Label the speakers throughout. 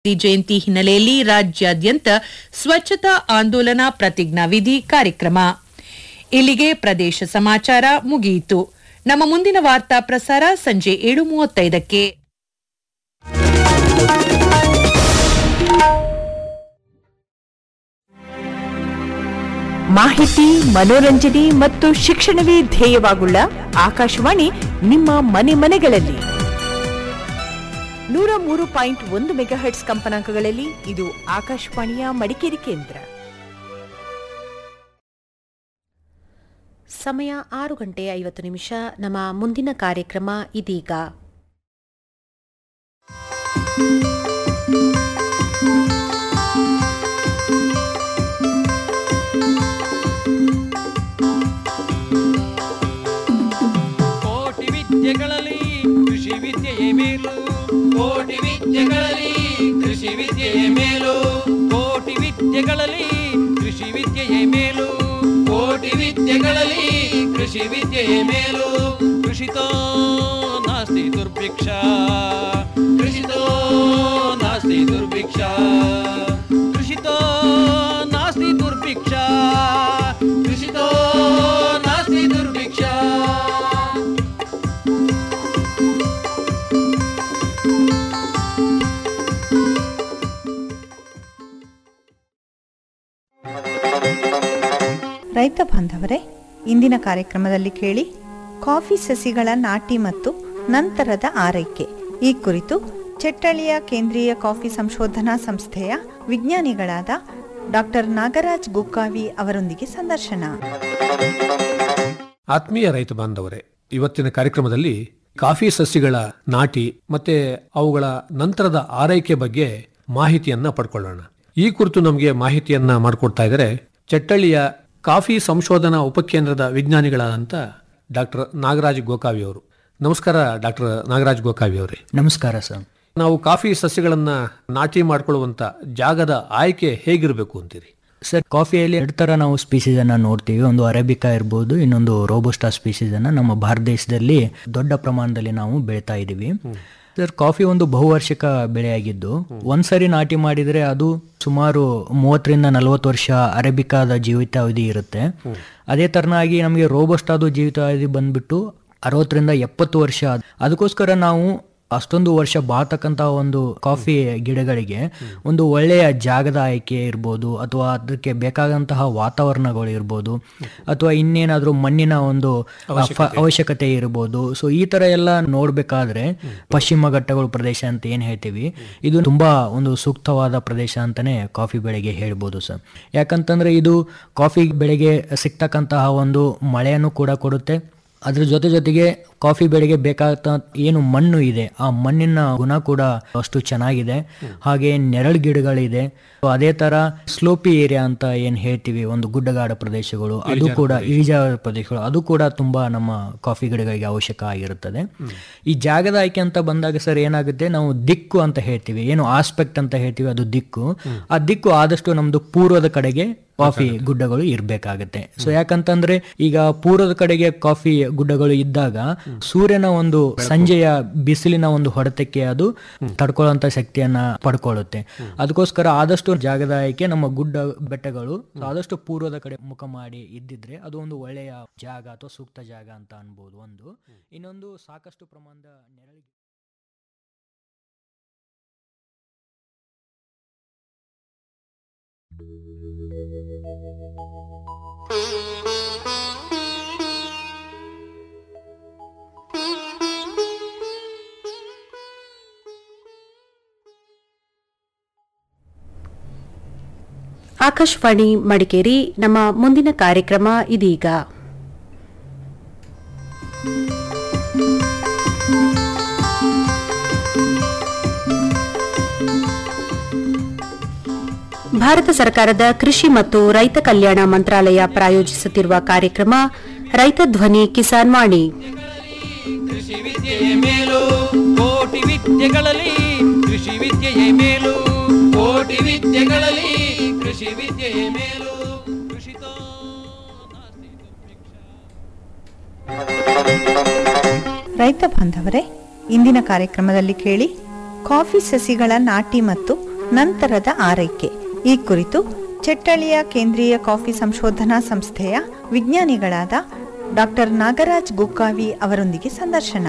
Speaker 1: ಗಾಂಧಿ ಜಯಂತಿ ಹಿನ್ನೆಲೆಯಲ್ಲಿ ರಾಜ್ಯಾದ್ಯಂತ ಸ್ವಚ್ಛತಾ ಆಂದೋಲನ ಪ್ರತಿಜ್ಞಾ ವಿಧಿ ಕಾರ್ಯಕ್ರಮ ಇಲ್ಲಿಗೆ ಪ್ರದೇಶ ಸಮಾಚಾರ ಮುಗಿಯಿತು ನಮ್ಮ ಮುಂದಿನ ವಾರ್ತಾ ಪ್ರಸಾರ ಸಂಜೆ ಏಳು ಮೂವತ್ತೈದಕ್ಕೆ
Speaker 2: ಮಾಹಿತಿ ಮನೋರಂಜನೆ ಮತ್ತು ಶಿಕ್ಷಣವೇ ಧ್ಯೇಯವಾಗುಳ್ಳ ಆಕಾಶವಾಣಿ ನಿಮ್ಮ ಮನೆ ಮನೆಗಳಲ್ಲಿ ನೂರ ಮೂರು ಪಾಯಿಂಟ್ ಒಂದು ಮೆಗಾಹೆಟ್ಸ್ ಕಂಪನಾಂಕಗಳಲ್ಲಿ ಇದು ಆಕಾಶವಾಣಿಯ ಮಡಿಕೇರಿ ಕೇಂದ್ರ
Speaker 3: ಸಮಯ ಆರು ಗಂಟೆ ಐವತ್ತು ನಿಮಿಷ ನಮ್ಮ ಮುಂದಿನ ಕಾರ್ಯಕ್ರಮ ಇದೀಗ
Speaker 4: ಕೋಟಿ ವಿದ್ಯೆಗಳಲ್ಲಿ ಕೃಷಿ ವಿದ್ಯೆಯೇ ಮೇಲು ಕೋಟಿ ವಿದ್ಯೆಗಳಲ್ಲಿ ಕೃಷಿ ವಿದ್ಯೆಯೇ ಮೇಲು ಕೋಟಿ ವಿದ್ಯೆಗಳಲ್ಲಿ ಕೃಷಿ ವಿದ್ಯೆಯೇ ಮೇಲು ಕೋಟಿ ವಿದ್ಯೆಗಳಲ್ಲಿ ಕೃಷಿ ವಿದ್ಯೆಯೇ ಮೇಲು ಕೃಷಿತೋ ನಾಸ್ತಿ ದುರ್ಭಿಕ್ಷ ಕೃಷಿತೋ ನಾಸ್ತಿ ದುರ್ಭಿಕ್ಷ ಕೃಷಿತೋ ನಾಸ್ತಿ ದುರ್ಭಿಕ್ಷ ಕೃಷಿತೋ ನಾಸ್ತಿ ದುರ್ಭಿಕ್ಷ
Speaker 5: ರೈತ ಬಾಂಧವರೇ ಇಂದಿನ ಕಾರ್ಯಕ್ರಮದಲ್ಲಿ ಕೇಳಿ ಕಾಫಿ ಸಸಿಗಳ ನಾಟಿ ಮತ್ತು ನಂತರದ ಆರೈಕೆ ಈ ಕುರಿತು ಚೆಟ್ಟಳಿಯ ಕೇಂದ್ರೀಯ ಕಾಫಿ ಸಂಶೋಧನಾ ಸಂಸ್ಥೆಯ ವಿಜ್ಞಾನಿಗಳಾದ ಡಾಕ್ಟರ್ ನಾಗರಾಜ್ ಗುಕ್ಕಾವಿ ಅವರೊಂದಿಗೆ ಸಂದರ್ಶನ
Speaker 6: ಆತ್ಮೀಯ ರೈತ ಬಾಂಧವರೇ ಇವತ್ತಿನ ಕಾರ್ಯಕ್ರಮದಲ್ಲಿ ಕಾಫಿ ಸಸ್ಯಗಳ ನಾಟಿ ಮತ್ತೆ ಅವುಗಳ ನಂತರದ ಆರೈಕೆ ಬಗ್ಗೆ ಮಾಹಿತಿಯನ್ನ ಪಡ್ಕೊಳ್ಳೋಣ ಈ ಕುರಿತು ನಮಗೆ ಮಾಹಿತಿಯನ್ನ ಮಾಡಿಕೊಡ್ತಾ ಇದ್ದಾರೆ ಚಟ್ಟಳ್ಳಿಯ ಕಾಫಿ ಸಂಶೋಧನಾ ಉಪಕೇಂದ್ರದ ವಿಜ್ಞಾನಿಗಳಾದಂಥ ಡಾಕ್ಟರ್ ನಾಗರಾಜ್ ಗೋಕಾವಿ ಅವರು ನಮಸ್ಕಾರ ಡಾಕ್ಟರ್ ನಾಗರಾಜ್ ಗೋಕಾವಿ ಅವರೇ
Speaker 7: ನಮಸ್ಕಾರ ಸರ್
Speaker 6: ನಾವು ಕಾಫಿ ಸಸ್ಯಗಳನ್ನ ನಾಟಿ ಮಾಡ್ಕೊಳ್ಳುವಂತ ಜಾಗದ ಆಯ್ಕೆ ಹೇಗಿರಬೇಕು ಅಂತೀರಿ
Speaker 7: ಸರ್ ಕಾಫಿಯಲ್ಲಿ ಎರಡು ಥರ ನಾವು ಸ್ಪೀಸೀಸ್ ಅನ್ನ ನೋಡ್ತೀವಿ ಒಂದು ಅರೇಬಿಕಾ ಇರ್ಬೋದು ಇನ್ನೊಂದು ರೋಬೋಸ್ಟಾ ಸ್ಪೀಸೀಸ್ ಅನ್ನ ನಮ್ಮ ಭಾರತ ದೇಶದಲ್ಲಿ ದೊಡ್ಡ ಪ್ರಮಾಣದಲ್ಲಿ ನಾವು ಬೆಳಿತಾ ಇದ್ದೀವಿ ಸರ್ ಕಾಫಿ ಒಂದು ಬಹುವಾರ್ಷಿಕ ಬೆಳೆಯಾಗಿದ್ದು ಒಂದ್ಸರಿ ನಾಟಿ ಮಾಡಿದ್ರೆ ಅದು ಸುಮಾರು ಮೂವತ್ತರಿಂದ ನಲವತ್ತು ವರ್ಷ ಅರೇಬಿಕಾದ ಜೀವಿತಾವಧಿ ಇರುತ್ತೆ ಅದೇ ತರನಾಗಿ ನಮಗೆ ರೋಬೋಸ್ಟಾದು ಜೀವಿತಾವಧಿ ಬಂದ್ಬಿಟ್ಟು ಅರವತ್ತರಿಂದ ಎಪ್ಪತ್ತು ವರ್ಷ ಅದಕ್ಕೋಸ್ಕರ ನಾವು ಅಷ್ಟೊಂದು ವರ್ಷ ಬಾಳ್ತಕ್ಕಂತಹ ಒಂದು ಕಾಫಿ ಗಿಡಗಳಿಗೆ ಒಂದು ಒಳ್ಳೆಯ ಜಾಗದ ಆಯ್ಕೆ ಇರ್ಬೋದು ಅಥವಾ ಅದಕ್ಕೆ ಬೇಕಾದಂತಹ ವಾತಾವರಣಗಳು ಇರ್ಬೋದು ಅಥವಾ ಇನ್ನೇನಾದ್ರೂ ಮಣ್ಣಿನ ಒಂದು ಆ, ಫ- ಅವಶ್ಯಕತೆ ಇರ್ಬೋದು ಸೊ ಈ ತರ ಎಲ್ಲ ನೋಡ್ಬೇಕಾದ್ರೆ ಪಶ್ಚಿಮ ಘಟ್ಟಗಳು ಪ್ರದೇಶ ಅಂತ ಏನ್ ಹೇಳ್ತೀವಿ ಇದು ತುಂಬಾ ಒಂದು ಸೂಕ್ತವಾದ ಪ್ರದೇಶ ಅಂತಾನೆ ಕಾಫಿ ಬೆಳೆಗೆ ಹೇಳ್ಬೋದು ಸರ್ ಯಾಕಂತಂದ್ರೆ ಇದು ಕಾಫಿ ಬೆಳೆಗೆ ಸಿಗ್ತಕ್ಕಂತಹ ಒಂದು ಮಳೆಯನ್ನು ಕೂಡ ಕೊಡುತ್ತೆ ಅದ್ರ ಜೊತೆ ಜೊತೆಗೆ ಕಾಫಿ ಬೆಳೆಗೆ ಬೇಕಾದ ಏನು ಮಣ್ಣು ಇದೆ ಆ ಮಣ್ಣಿನ ಗುಣ ಕೂಡ ಅಷ್ಟು ಚೆನ್ನಾಗಿದೆ ಹಾಗೆ ನೆರಳು ಗಿಡಗಳಿದೆ ಅದೇ ತರ ಸ್ಲೋಪಿ ಏರಿಯಾ ಅಂತ ಏನ್ ಹೇಳ್ತೀವಿ ಒಂದು ಗುಡ್ಡಗಾಡ ಪ್ರದೇಶಗಳು ಅದು ಕೂಡ ಇಳಿಜಾರ ಪ್ರದೇಶಗಳು ಅದು ಕೂಡ ತುಂಬಾ ನಮ್ಮ ಕಾಫಿ ಗಿಡಗಳಿಗೆ ಅವಶ್ಯಕ ಆಗಿರುತ್ತದೆ ಈ ಜಾಗದ ಆಯ್ಕೆ ಅಂತ ಬಂದಾಗ ಸರ್ ಏನಾಗುತ್ತೆ ನಾವು ದಿಕ್ಕು ಅಂತ ಹೇಳ್ತೀವಿ ಏನು ಆಸ್ಪೆಕ್ಟ್ ಅಂತ ಹೇಳ್ತೀವಿ ಅದು ದಿಕ್ಕು ಆ ದಿಕ್ಕು ಆದಷ್ಟು ನಮ್ದು ಪೂರ್ವದ ಕಡೆಗೆ ಕಾಫಿ ಗುಡ್ಡಗಳು ಇರ್ಬೇಕಾಗತ್ತೆ ಸೊ ಯಾಕಂತಂದ್ರೆ ಈಗ ಪೂರ್ವದ ಕಡೆಗೆ ಕಾಫಿ ಗುಡ್ಡಗಳು ಇದ್ದಾಗ ಸೂರ್ಯನ ಒಂದು ಸಂಜೆಯ ಬಿಸಿಲಿನ ಒಂದು ಹೊಡೆತಕ್ಕೆ ಅದು ತಡ್ಕೊಳ್ಳುವಂತ ಶಕ್ತಿಯನ್ನ ಪಡ್ಕೊಳ್ಳುತ್ತೆ ಅದಕ್ಕೋಸ್ಕರ ಆದಷ್ಟು ಜಾಗದ ಆಯ್ಕೆ ನಮ್ಮ ಗುಡ್ಡ ಬೆಟ್ಟಗಳು so ಆದಷ್ಟು ಪೂರ್ವದ ಕಡೆ ಮುಖ ಮಾಡಿ ಇದ್ದಿದ್ರೆ ಅದು ಒಂದು ಒಳ್ಳೆಯ ಜಾಗ ಅಥವಾ ಸೂಕ್ತ ಜಾಗ ಅಂತ ಅನ್ಬೋದು ಒಂದು ಇನ್ನೊಂದು ಸಾಕಷ್ಟು ಪ್ರಮಾಣದ ನೆರಳಿಗೆ
Speaker 3: ಆಕಾಶವಾಣಿ ಮಡಿಕೇರಿ ನಮ್ಮ ಮುಂದಿನ ಕಾರ್ಯಕ್ರಮ ಇದೀಗ ಭಾರತ ಸರ್ಕಾರದ ಕೃಷಿ ಮತ್ತು ರೈತ ಕಲ್ಯಾಣ ಮಂತ್ರಾಲಯ ಪ್ರಾಯೋಜಿಸುತ್ತಿರುವ ಕಾರ್ಯಕ್ರಮ ರೈತ ಧ್ವನಿ ಕಿಸಾನ್ ವಾಣಿ
Speaker 4: ಕೃಷಿ ವಿದ್ಯೆಯೇ ಮೇಲು ಕೋಟಿ ವಿದ್ಯೆಗಳಲ್ಲಿ ಕೃಷಿ ವಿದ್ಯೆಯೇ ಮೇಲು ಕೋಟಿ ವಿದ್ಯೆಗಳಲ್ಲಿ ಕೃಷಿ ವಿದ್ಯೆಯೇ ಮೇಲು ಕೃಷಿತೋ ನಾಸ್ತಿ ದುರ್ಭಿಕ್ಷ
Speaker 5: ರೈತ ಬಾಂಧವರೇ ಇಂದಿನ ಕಾರ್ಯಕ್ರಮದಲ್ಲಿ ಕೇಳಿ ಕಾಫಿ ಸಸಿಗಳ ನಾಟಿ ಮತ್ತು ನಂತರದ ಆರೈಕೆ ಈ ಕುರಿತು ಚೆಟ್ಟಳ್ಳಿಯ ಕೇಂದ್ರೀಯ ಕಾಫಿ ಸಂಶೋಧನಾ ಸಂಸ್ಥೆಯ ವಿಜ್ಞಾನಿಗಳಾದ ಡಾಕ್ಟರ್ ನಾಗರಾಜ್ ಗುಕ್ಕಾವಿ ಅವರೊಂದಿಗೆ ಸಂದರ್ಶನ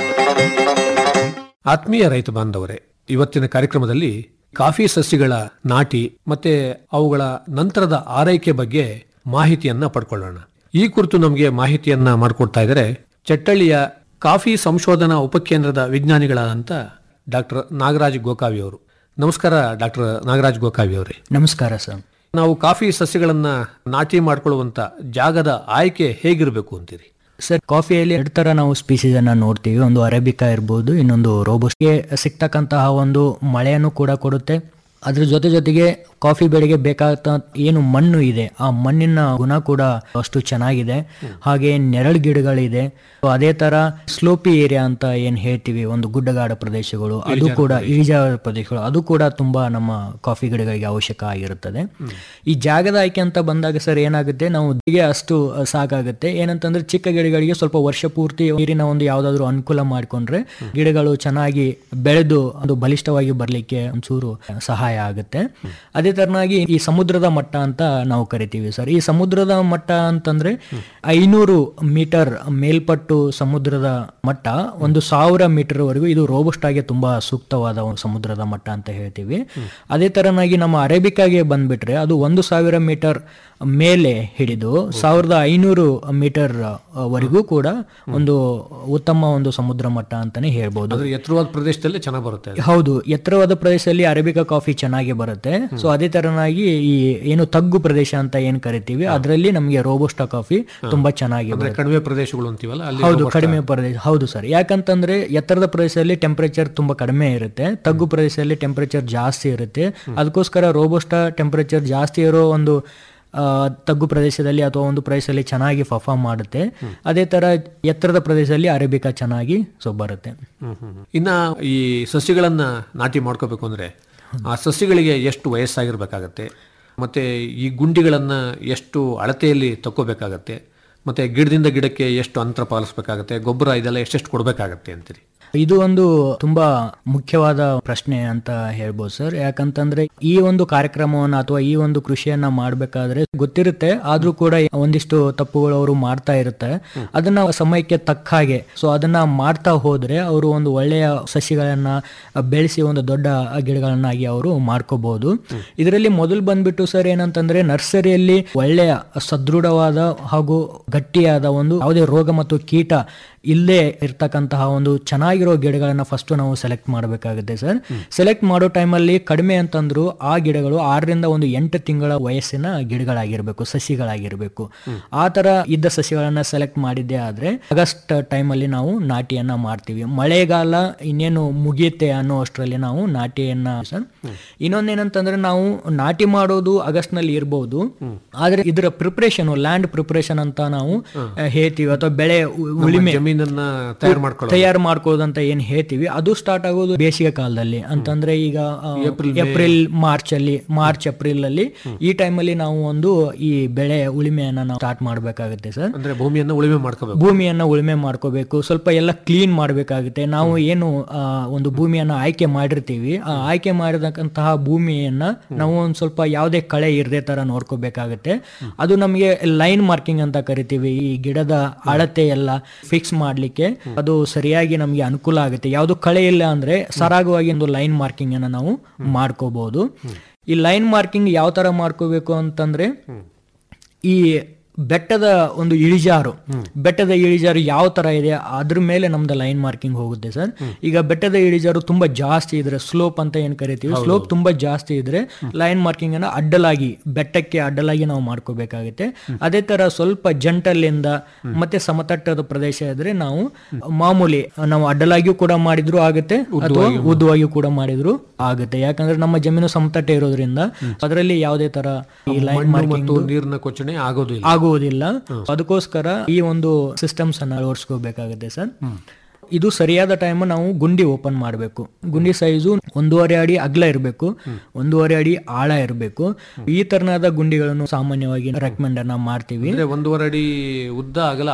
Speaker 6: ಆತ್ಮೀಯ ರೈತ ಬಾಂಧವರೇ ಇವತ್ತಿನ ಕಾರ್ಯಕ್ರಮದಲ್ಲಿ ಕಾಫಿ ಸಸ್ಯಗಳ ನಾಟಿ ಮತ್ತೆ ಅವುಗಳ ನಂತರದ ಆರೈಕೆ ಬಗ್ಗೆ ಮಾಹಿತಿಯನ್ನ ಪಡ್ಕೊಳ್ಳೋಣ ಈ ಕುರಿತು ನಮಗೆ ಮಾಹಿತಿಯನ್ನ ಮಾಡಿಕೊಡ್ತಾ ಇದ್ದಾರೆ ಚಟ್ಟಳ್ಳಿಯ ಕಾಫಿ ಸಂಶೋಧನಾ ಉಪಕೇಂದ್ರದ ವಿಜ್ಞಾನಿಗಳಾದಂಥ ಡಾಕ್ಟರ್ ನಾಗರಾಜ್ ಗೋಕಾವಿ ಅವರು ನಮಸ್ಕಾರ ಡಾಕ್ಟರ್ ನಾಗರಾಜ್ ಗೋಕಾವಿ ಅವರೇ
Speaker 7: ನಮಸ್ಕಾರ ಸರ್
Speaker 6: ನಾವು ಕಾಫಿ ಸಸ್ಯಗಳನ್ನ ನಾಟಿ ಮಾಡ್ಕೊಳ್ಳುವಂತ ಜಾಗದ ಆಯ್ಕೆ ಹೇಗಿರಬೇಕು ಅಂತೀರಿ
Speaker 7: ಸರ್ ಕಾಫಿಯಲ್ಲಿ ಎರಡು ತರ ನಾವು ಸ್ಪೀಸೀಸ್ ಅನ್ನ ನೋಡ್ತೀವಿ ಒಂದು ಅರೇಬಿಕಾ ಇರ್ಬೋದು ಇನ್ನೊಂದು ರೋಬೋಸ್ಗೆ ಸಿಗ್ತಕ್ಕಂತಹ ಒಂದು ಮಳೆಯನ್ನು ಕೂಡ ಕೊಡುತ್ತೆ ಅದ್ರ ಜೊತೆ ಜೊತೆಗೆ ಕಾಫಿ ಬೆಳೆಗೆ ಬೇಕಾದ ಏನು ಮಣ್ಣು ಇದೆ ಆ ಮಣ್ಣಿನ ಗುಣ ಕೂಡ ಅಷ್ಟು ಚೆನ್ನಾಗಿದೆ ಹಾಗೆ ನೆರಳು ಗಿಡಗಳಿದೆ ಅದೇ ತರ ಸ್ಲೋಪಿ ಏರಿಯಾ ಅಂತ ಏನ್ ಹೇಳ್ತೀವಿ ಒಂದು ಗುಡ್ಡಗಾಡ ಪ್ರದೇಶಗಳು ಅದು ಕೂಡ ಇಳಿಜಾರ ಪ್ರದೇಶಗಳು ಅದು ಕೂಡ ತುಂಬಾ ನಮ್ಮ ಕಾಫಿ ಗಿಡಗಳಿಗೆ ಅವಶ್ಯಕ ಆಗಿರುತ್ತದೆ ಈ ಜಾಗದ ಆಯ್ಕೆ ಅಂತ ಬಂದಾಗ ಸರ್ ಏನಾಗುತ್ತೆ ನಾವು ದಿಗೆ ಅಷ್ಟು ಸಾಕಾಗುತ್ತೆ ಏನಂತಂದ್ರೆ ಚಿಕ್ಕ ಗಿಡಗಳಿಗೆ ಸ್ವಲ್ಪ ವರ್ಷ ಪೂರ್ತಿ ನೀರಿನ ಒಂದು ಯಾವ್ದಾದ್ರು ಅನುಕೂಲ ಮಾಡಿಕೊಂಡ್ರೆ ಗಿಡಗಳು ಚೆನ್ನಾಗಿ ಬೆಳೆದು ಅದು ಬಲಿಷ್ಠವಾಗಿ ಬರ್ಲಿಕ್ಕೆ ಒಂಚೂರು ಸಹಾಯ ಆಗುತ್ತೆ ಅದೇ ತರನಾಗಿ ಈ ಸಮುದ್ರದ ಮಟ್ಟ ಅಂತ ನಾವು ಕರಿತೀವಿ ಸರ್ ಈ ಸಮುದ್ರದ ಮಟ್ಟ ಅಂತಂದ್ರೆ ಐನೂರು ಮೀಟರ್ ಮೇಲ್ಪಟ್ಟು ಸಮುದ್ರದ ಮಟ್ಟ ಒಂದು ಸಾವಿರ ಮೀಟರ್ ವರೆಗೂ ಇದು ರೋಬಸ್ಟ್ ಆಗಿ ತುಂಬಾ ಸೂಕ್ತವಾದ ಒಂದು ಸಮುದ್ರದ ಮಟ್ಟ ಅಂತ ಹೇಳ್ತೀವಿ ಅದೇ ತರನಾಗಿ ನಮ್ಮ ಅರೇಬಿಕಾಗೆ ಬಂದ್ಬಿಟ್ರೆ ಅದು ಒಂದು ಸಾವಿರ ಮೀಟರ್ ಮೇಲೆ ಹಿಡಿದು ಸಾವಿರದ ಐನೂರು ಮೀಟರ್ ವರೆಗೂ ಕೂಡ ಒಂದು ಉತ್ತಮ ಒಂದು ಸಮುದ್ರ ಮಟ್ಟ ಅಂತಾನೆ ಹೇಳ್ಬೋದು
Speaker 6: ಅಂದ್ರೆ ಎತ್ತರವಾದ ಪ್ರದೇಶದಲ್ಲಿ ಚೆನ್ನಾಗಿ ಬರುತ್ತೆ ಅದು.
Speaker 7: ಹೌದು ಎತ್ತರವಾದ ಪ್ರದೇಶದಲ್ಲಿ ಅರೇಬಿಕಾ ಕಾಫಿ ಚೆನ್ನಾಗಿ ಬರುತ್ತೆ ಸೊ ಅದೇ ತರನಾಗಿ ಈ ಏನು ತಗ್ಗು ಪ್ರದೇಶ ಅಂತ ಏನ್ ಕರಿತೀವಿ ಅದರಲ್ಲಿ ನಮಗೆ ರೋಬೋಸ್ಟಾ ಕಾಫಿ ತುಂಬಾ ಚೆನ್ನಾಗಿ
Speaker 6: ಅಂದ್ರೆ
Speaker 7: ಬರುತ್ತೆ
Speaker 6: ಕಡಿಮೆ ಪ್ರದೇಶಗಳು ಅಂತೀವಲ್ಲ ಅಲ್ಲಿ
Speaker 7: ಹೌದು
Speaker 6: robusta-
Speaker 7: ಕಡಿಮೆ ಪ್ರದೇಶ ಹೌದು ಸರ್ ಯಾಕಂತಂದ್ರೆ ಎತ್ತರದ ಪ್ರದೇಶದಲ್ಲಿ ಟೆಂಪರೇಚರ್ ತುಂಬಾ ಕಡಿಮೆ ಇರುತ್ತೆ ತಗ್ಗು ಪ್ರದೇಶದಲ್ಲಿ ಟೆಂಪರೇಚರ್ ಜಾಸ್ತಿ ಇರುತ್ತೆ ಅದಕ್ಕೋಸ್ಕರ ರೋಬೋಸ್ಟಾ ಟೆಂಪರೇಚರ್ ಜಾಸ್ತಿ ಇರೋ ಒಂದು ಆ, ತಗ್ಗು ಪ್ರದೇಶದಲ್ಲಿ ಅಥವಾ ಒಂದು ಪ್ರದೇಶದಲ್ಲಿ ಚೆನ್ನಾಗಿ ಪರ್ಫಾರ್ಮ್ ಮಾಡುತ್ತೆ ಅದೇ ತರ ಎತ್ತರದ ಪ್ರದೇಶದಲ್ಲಿ ಅರೇಬಿಕಾ ಚೆನ್ನಾಗಿ ಸೊ ಬರುತ್ತೆ
Speaker 6: ಹ್ಮ್, ಹ್ಮ್, ಹ್ಮ್. ಇನ್ನ ಈ ಸಸ್ಯಗಳನ್ನ ನಾಟಿ ಮಾಡ್ಕೋಬೇಕು ಅಂದ್ರೆ ಆ ಸಸ್ಯಗಳಿಗೆ ಎಷ್ಟು ವಯಸ್ಸಾಗಿರ್ಬೇಕಾಗತ್ತೆ ಮತ್ತೆ ಈ ಗುಂಡಿಗಳನ್ನ ಎಷ್ಟು ಅಳತೆಯಲ್ಲಿ ತಕ್ಕೋಬೇಕಾಗತ್ತೆ ಮತ್ತೆ ಗಿಡದಿಂದ ಗಿಡಕ್ಕೆ ಎಷ್ಟು ಅಂತರ ಪಾಲಿಸ್ಬೇಕಾಗತ್ತೆ ಗೊಬ್ಬರ ಇದೆಲ್ಲ ಎಷ್ಟೆಷ್ಟು ಕೊಡ್ಬೇಕಾಗತ್ತೆ ಅಂತೀರಿ
Speaker 7: ಇದು ಒಂದು ತುಂಬಾ ಮುಖ್ಯವಾದ ಪ್ರಶ್ನೆ ಅಂತ ಹೇಳ್ಬೋದು ಸರ್ ಯಾಕಂತಂದ್ರೆ ಈ ಒಂದು ಕಾರ್ಯಕ್ರಮವನ್ನ ಅಥವಾ ಈ ಒಂದು ಕೃಷಿಯನ್ನ ಮಾಡ್ಬೇಕಾದ್ರೆ ಗೊತ್ತಿರುತ್ತೆ ಆದ್ರೂ ಕೂಡ ಒಂದಿಷ್ಟು ತಪ್ಪುಗಳು ಅವರು ಮಾಡ್ತಾ ಇರುತ್ತೆ ಅದನ್ನ ಸಮಯಕ್ಕೆ ತಕ್ಕ ಹಾಗೆ ಸೊ ಅದನ್ನ ಮಾಡ್ತಾ ಹೋದ್ರೆ ಅವರು ಒಂದು ಒಳ್ಳೆಯ ಸಸಿಗಳನ್ನ ಬೆಳೆಸಿ ಒಂದು ದೊಡ್ಡ ಗಿಡಗಳನ್ನಾಗಿ ಅವರು ಮಾಡ್ಕೋಬಹುದು ಇದರಲ್ಲಿ ಮೊದಲು ಬಂದ್ಬಿಟ್ಟು ಸರ್ ಏನಂತಂದ್ರೆ ನರ್ಸರಿಯಲ್ಲಿ ಒಳ್ಳೆಯ ಸದೃಢವಾದ ಹಾಗೂ ಗಟ್ಟಿಯಾದ ಒಂದು ಯಾವುದೇ ರೋಗ ಮತ್ತು ಕೀಟ ಇಲ್ಲೇ ಇರ್ತಕ್ಕಂತಹ ಒಂದು ಚೆನ್ನಾಗಿರೋ ಗಿಡಗಳನ್ನ ಫಸ್ಟ್ ನಾವು ಸೆಲೆಕ್ಟ್ ಮಾಡಬೇಕಾಗುತ್ತೆ ಸರ್ ಸೆಲೆಕ್ಟ್ ಮಾಡೋ ಟೈಮಲ್ಲಿ ಕಡಿಮೆ ಅಂತಂದ್ರು ಆ ಗಿಡಗಳು ಆರರಿಂದ ಒಂದು ಎಂಟು ತಿಂಗಳ ವಯಸ್ಸಿನ ಗಿಡಗಳಾಗಿರ್ಬೇಕು ಸಸಿಗಳಾಗಿರ್ಬೇಕು ಆ ತರ ಇದ್ದ ಸಸಿಗಳನ್ನ ಸೆಲೆಕ್ಟ್ ಮಾಡಿದ್ದೆ ಆದ್ರೆ ಆಗಸ್ಟ್ ಟೈಮಲ್ಲಿ ನಾವು ನಾಟಿಯನ್ನ ಮಾಡ್ತೀವಿ ಮಳೆಗಾಲ ಇನ್ನೇನು ಮುಗಿಯುತ್ತೆ ಅನ್ನೋ ಅಷ್ಟರಲ್ಲಿ ನಾವು ನಾಟಿಯನ್ನ ಸರ್ ಇನ್ನೊಂದೇನಂತಂದ್ರೆ ನಾವು ನಾಟಿ ಮಾಡೋದು ಆಗಸ್ಟ್ ನಲ್ಲಿ ಇರಬಹುದು ಆದ್ರೆ ಇದರ ಪ್ರಿಪರೇಷನ್ ಲ್ಯಾಂಡ್ ಪ್ರಿಪರೇಷನ್ ಅಂತ ನಾವು ಆ, ಹೇಳ್ತೀವಿ ಅಥವಾ ಬೆಳೆ ಉ- ಉಳಿಮೆ
Speaker 6: ಜಮೀನನ್ನ ತಯಾರು ಮಾಡ್ಕೊಳ್ಳೋದು
Speaker 7: ತಯಾರು ಮಾಡ್ಕೊಳ್ಳೋದಂತ ಏನ್ ಹೇಳ್ತೀವಿ ಅದು ಸ್ಟಾರ್ಟ್ ಆಗೋದು ಬೇಸಿಗೆ ಕಾಲದಲ್ಲಿ ಅಂತಂದ್ರೆ ಈಗ ಆ, ಏಪ್ರಿಲ್ ಮಾರ್ಚ್ ಅಲ್ಲಿ ಮಾರ್ಚ್ ಏಪ್ರಿಲ್ ಅಲ್ಲಿ ಈ ಟೈಮಲ್ಲಿ ನಾವು ಒಂದು ಈ ಬೆಳೆ ಉಳಿಮೆಯನ್ನ ನಾವು ಸ್ಟಾರ್ಟ್ ಮಾಡ್ಬೇಕಾಗುತ್ತೆ ಸರ್
Speaker 6: ಅಂದ್ರೆ ಭೂಮಿಯನ್ನ ಉಳುಮೆ ಮಾಡ್ಕೋಬೇಕು
Speaker 7: ಭೂಮಿಯನ್ನ ಉಳುಮೆ ಮಾಡ್ಕೋಬೇಕು ಸ್ವಲ್ಪ ಎಲ್ಲ ಕ್ಲೀನ್ ಮಾಡಬೇಕಾಗುತ್ತೆ ನಾವು ಏನು ಆ, ಒಂದು ಭೂಮಿಯನ್ನ ಆಯ್ಕೆ ಮಾಡಿರ್ತೀವಿ ಆ ಆಯ್ಕೆ ಮಾಡಿದಂತಹ ಭೂಮಿಯನ್ನ ನಾವು ಒಂದ್ ಸ್ವಲ್ಪ ಯಾವುದೇ ಕಳೆ ಇರದೆ ತರ ನೋಡ್ಕೋಬೇಕಾಗುತ್ತೆ ಅದು ನಮಗೆ ಲೈನ್ ಮಾರ್ಕಿಂಗ್ ಅಂತ ಕರಿತೀವಿ ಈ ಗಿಡದ ಅಳತೆ ಎಲ್ಲ ಫಿಕ್ಸ್ ಮಾಡ್ಲಿಕ್ಕೆ ಅದು ಸರಿಯಾಗಿ ನಮಗೆ ಅನುಕೂಲ ಆಗುತ್ತೆ ಯಾವುದು ಕಳೆ ಇಲ್ಲ ಅಂದ್ರೆ ಸರಾಗವಾಗಿ ಒಂದು ಲೈನ್ ಮಾರ್ಕಿಂಗ್ ಅನ್ನ ನಾವು ಮಾಡ್ಕೋಬಹುದು ಈ ಲೈನ್ ಮಾರ್ಕಿಂಗ್ ಯಾವ ತರ ಮಾಡ್ಕೋಬೇಕು ಅಂತಂದ್ರೆ ಈ ಬೆಟ್ಟದ ಒಂದು ಇಳಿಜಾರು ಬೆಟ್ಟದ ಇಳಿಜಾರು ಯಾವ ತರ ಇದೆ ಅದ್ರ ಮೇಲೆ ನಮ್ದು ಲೈನ್ ಮಾರ್ಕಿಂಗ್ ಹೋಗುತ್ತೆ ಸರ್ ಈಗ ಬೆಟ್ಟದ ಇಳಿಜಾರು ತುಂಬಾ ಜಾಸ್ತಿ ಇದ್ರೆ ಸ್ಲೋಪ್ ಅಂತ ಏನ್ ಕರಿತೀವಿ ಸ್ಲೋಪ್ ತುಂಬಾ ಜಾಸ್ತಿ ಇದ್ರೆ ಲೈನ್ ಮಾರ್ಕಿಂಗ್ ಅನ್ನ ಅಡ್ಡಲಾಗಿ ಬೆಟ್ಟಕ್ಕೆ ಅಡ್ಡಲಾಗಿ ನಾವು ಮಾಡ್ಕೋಬೇಕಾಗುತ್ತೆ ಅದೇ ತರ ಸ್ವಲ್ಪ ಜಂಟಲ್ಲಿಂದ ಮತ್ತೆ ಸಮತಟ್ಟದ ಪ್ರದೇಶ ಇದ್ರೆ ನಾವು ಮಾಮೂಲಿ ನಾವು ಅಡ್ಡಲಾಗಿಯೂ ಕೂಡ ಮಾಡಿದ್ರು ಆಗುತ್ತೆ ಅಥವಾ ಉದ್ದವಾಗಿಯೂ ಕೂಡ ಮಾಡಿದ್ರು ಆಗುತ್ತೆ ಯಾಕಂದ್ರೆ ನಮ್ಮ ಜಮೀನು ಸಮತಟ್ಟ ಇರೋದ್ರಿಂದ ಅದರಲ್ಲಿ ಯಾವುದೇ ತರ ಈ ಲೈನ್ ಮಾರ್ಕಿಂಗ್
Speaker 6: ಮತ್ತು ನೀರಿನ ಕೊಚ್ಚಣೆ ಆಗೋದಿಲ್ಲ
Speaker 7: ಆಗುವುದಿಲ್ಲ ಅದಕ್ಕೋಸ್ಕರ ಈ ಒಂದು ಸಿಸ್ಟಮ್ಸ್ ಅನ್ನ ಅಳವಡಿಸ್ಕೋಬೇಕಾಗುತ್ತೆ ಸರ್ ಇದು ಸರಿಯಾದ ಟೈಮ್ ನಾವು ಗುಂಡಿ ಓಪನ್ ಮಾಡಬೇಕು ಗುಂಡಿ ಸೈಜು ಒಂದೂವರೆ ಅಡಿ ಅಗಲ ಇರಬೇಕು ಒಂದೂವರೆ ಅಡಿ ಆಳ ಇರಬೇಕು ಈ ತರನಾದ ಗುಂಡಿಗಳನ್ನು ಸಾಮಾನ್ಯವಾಗಿ ರೆಕಮೆಂಡ್ ಅನ್ನ ಮಾಡ್ತೀವಿ
Speaker 6: ಅಂದ್ರೆ ಒಂದೂವರೆ ಅಡಿ ಉದ್ದ ಅಗಲ ಆಳ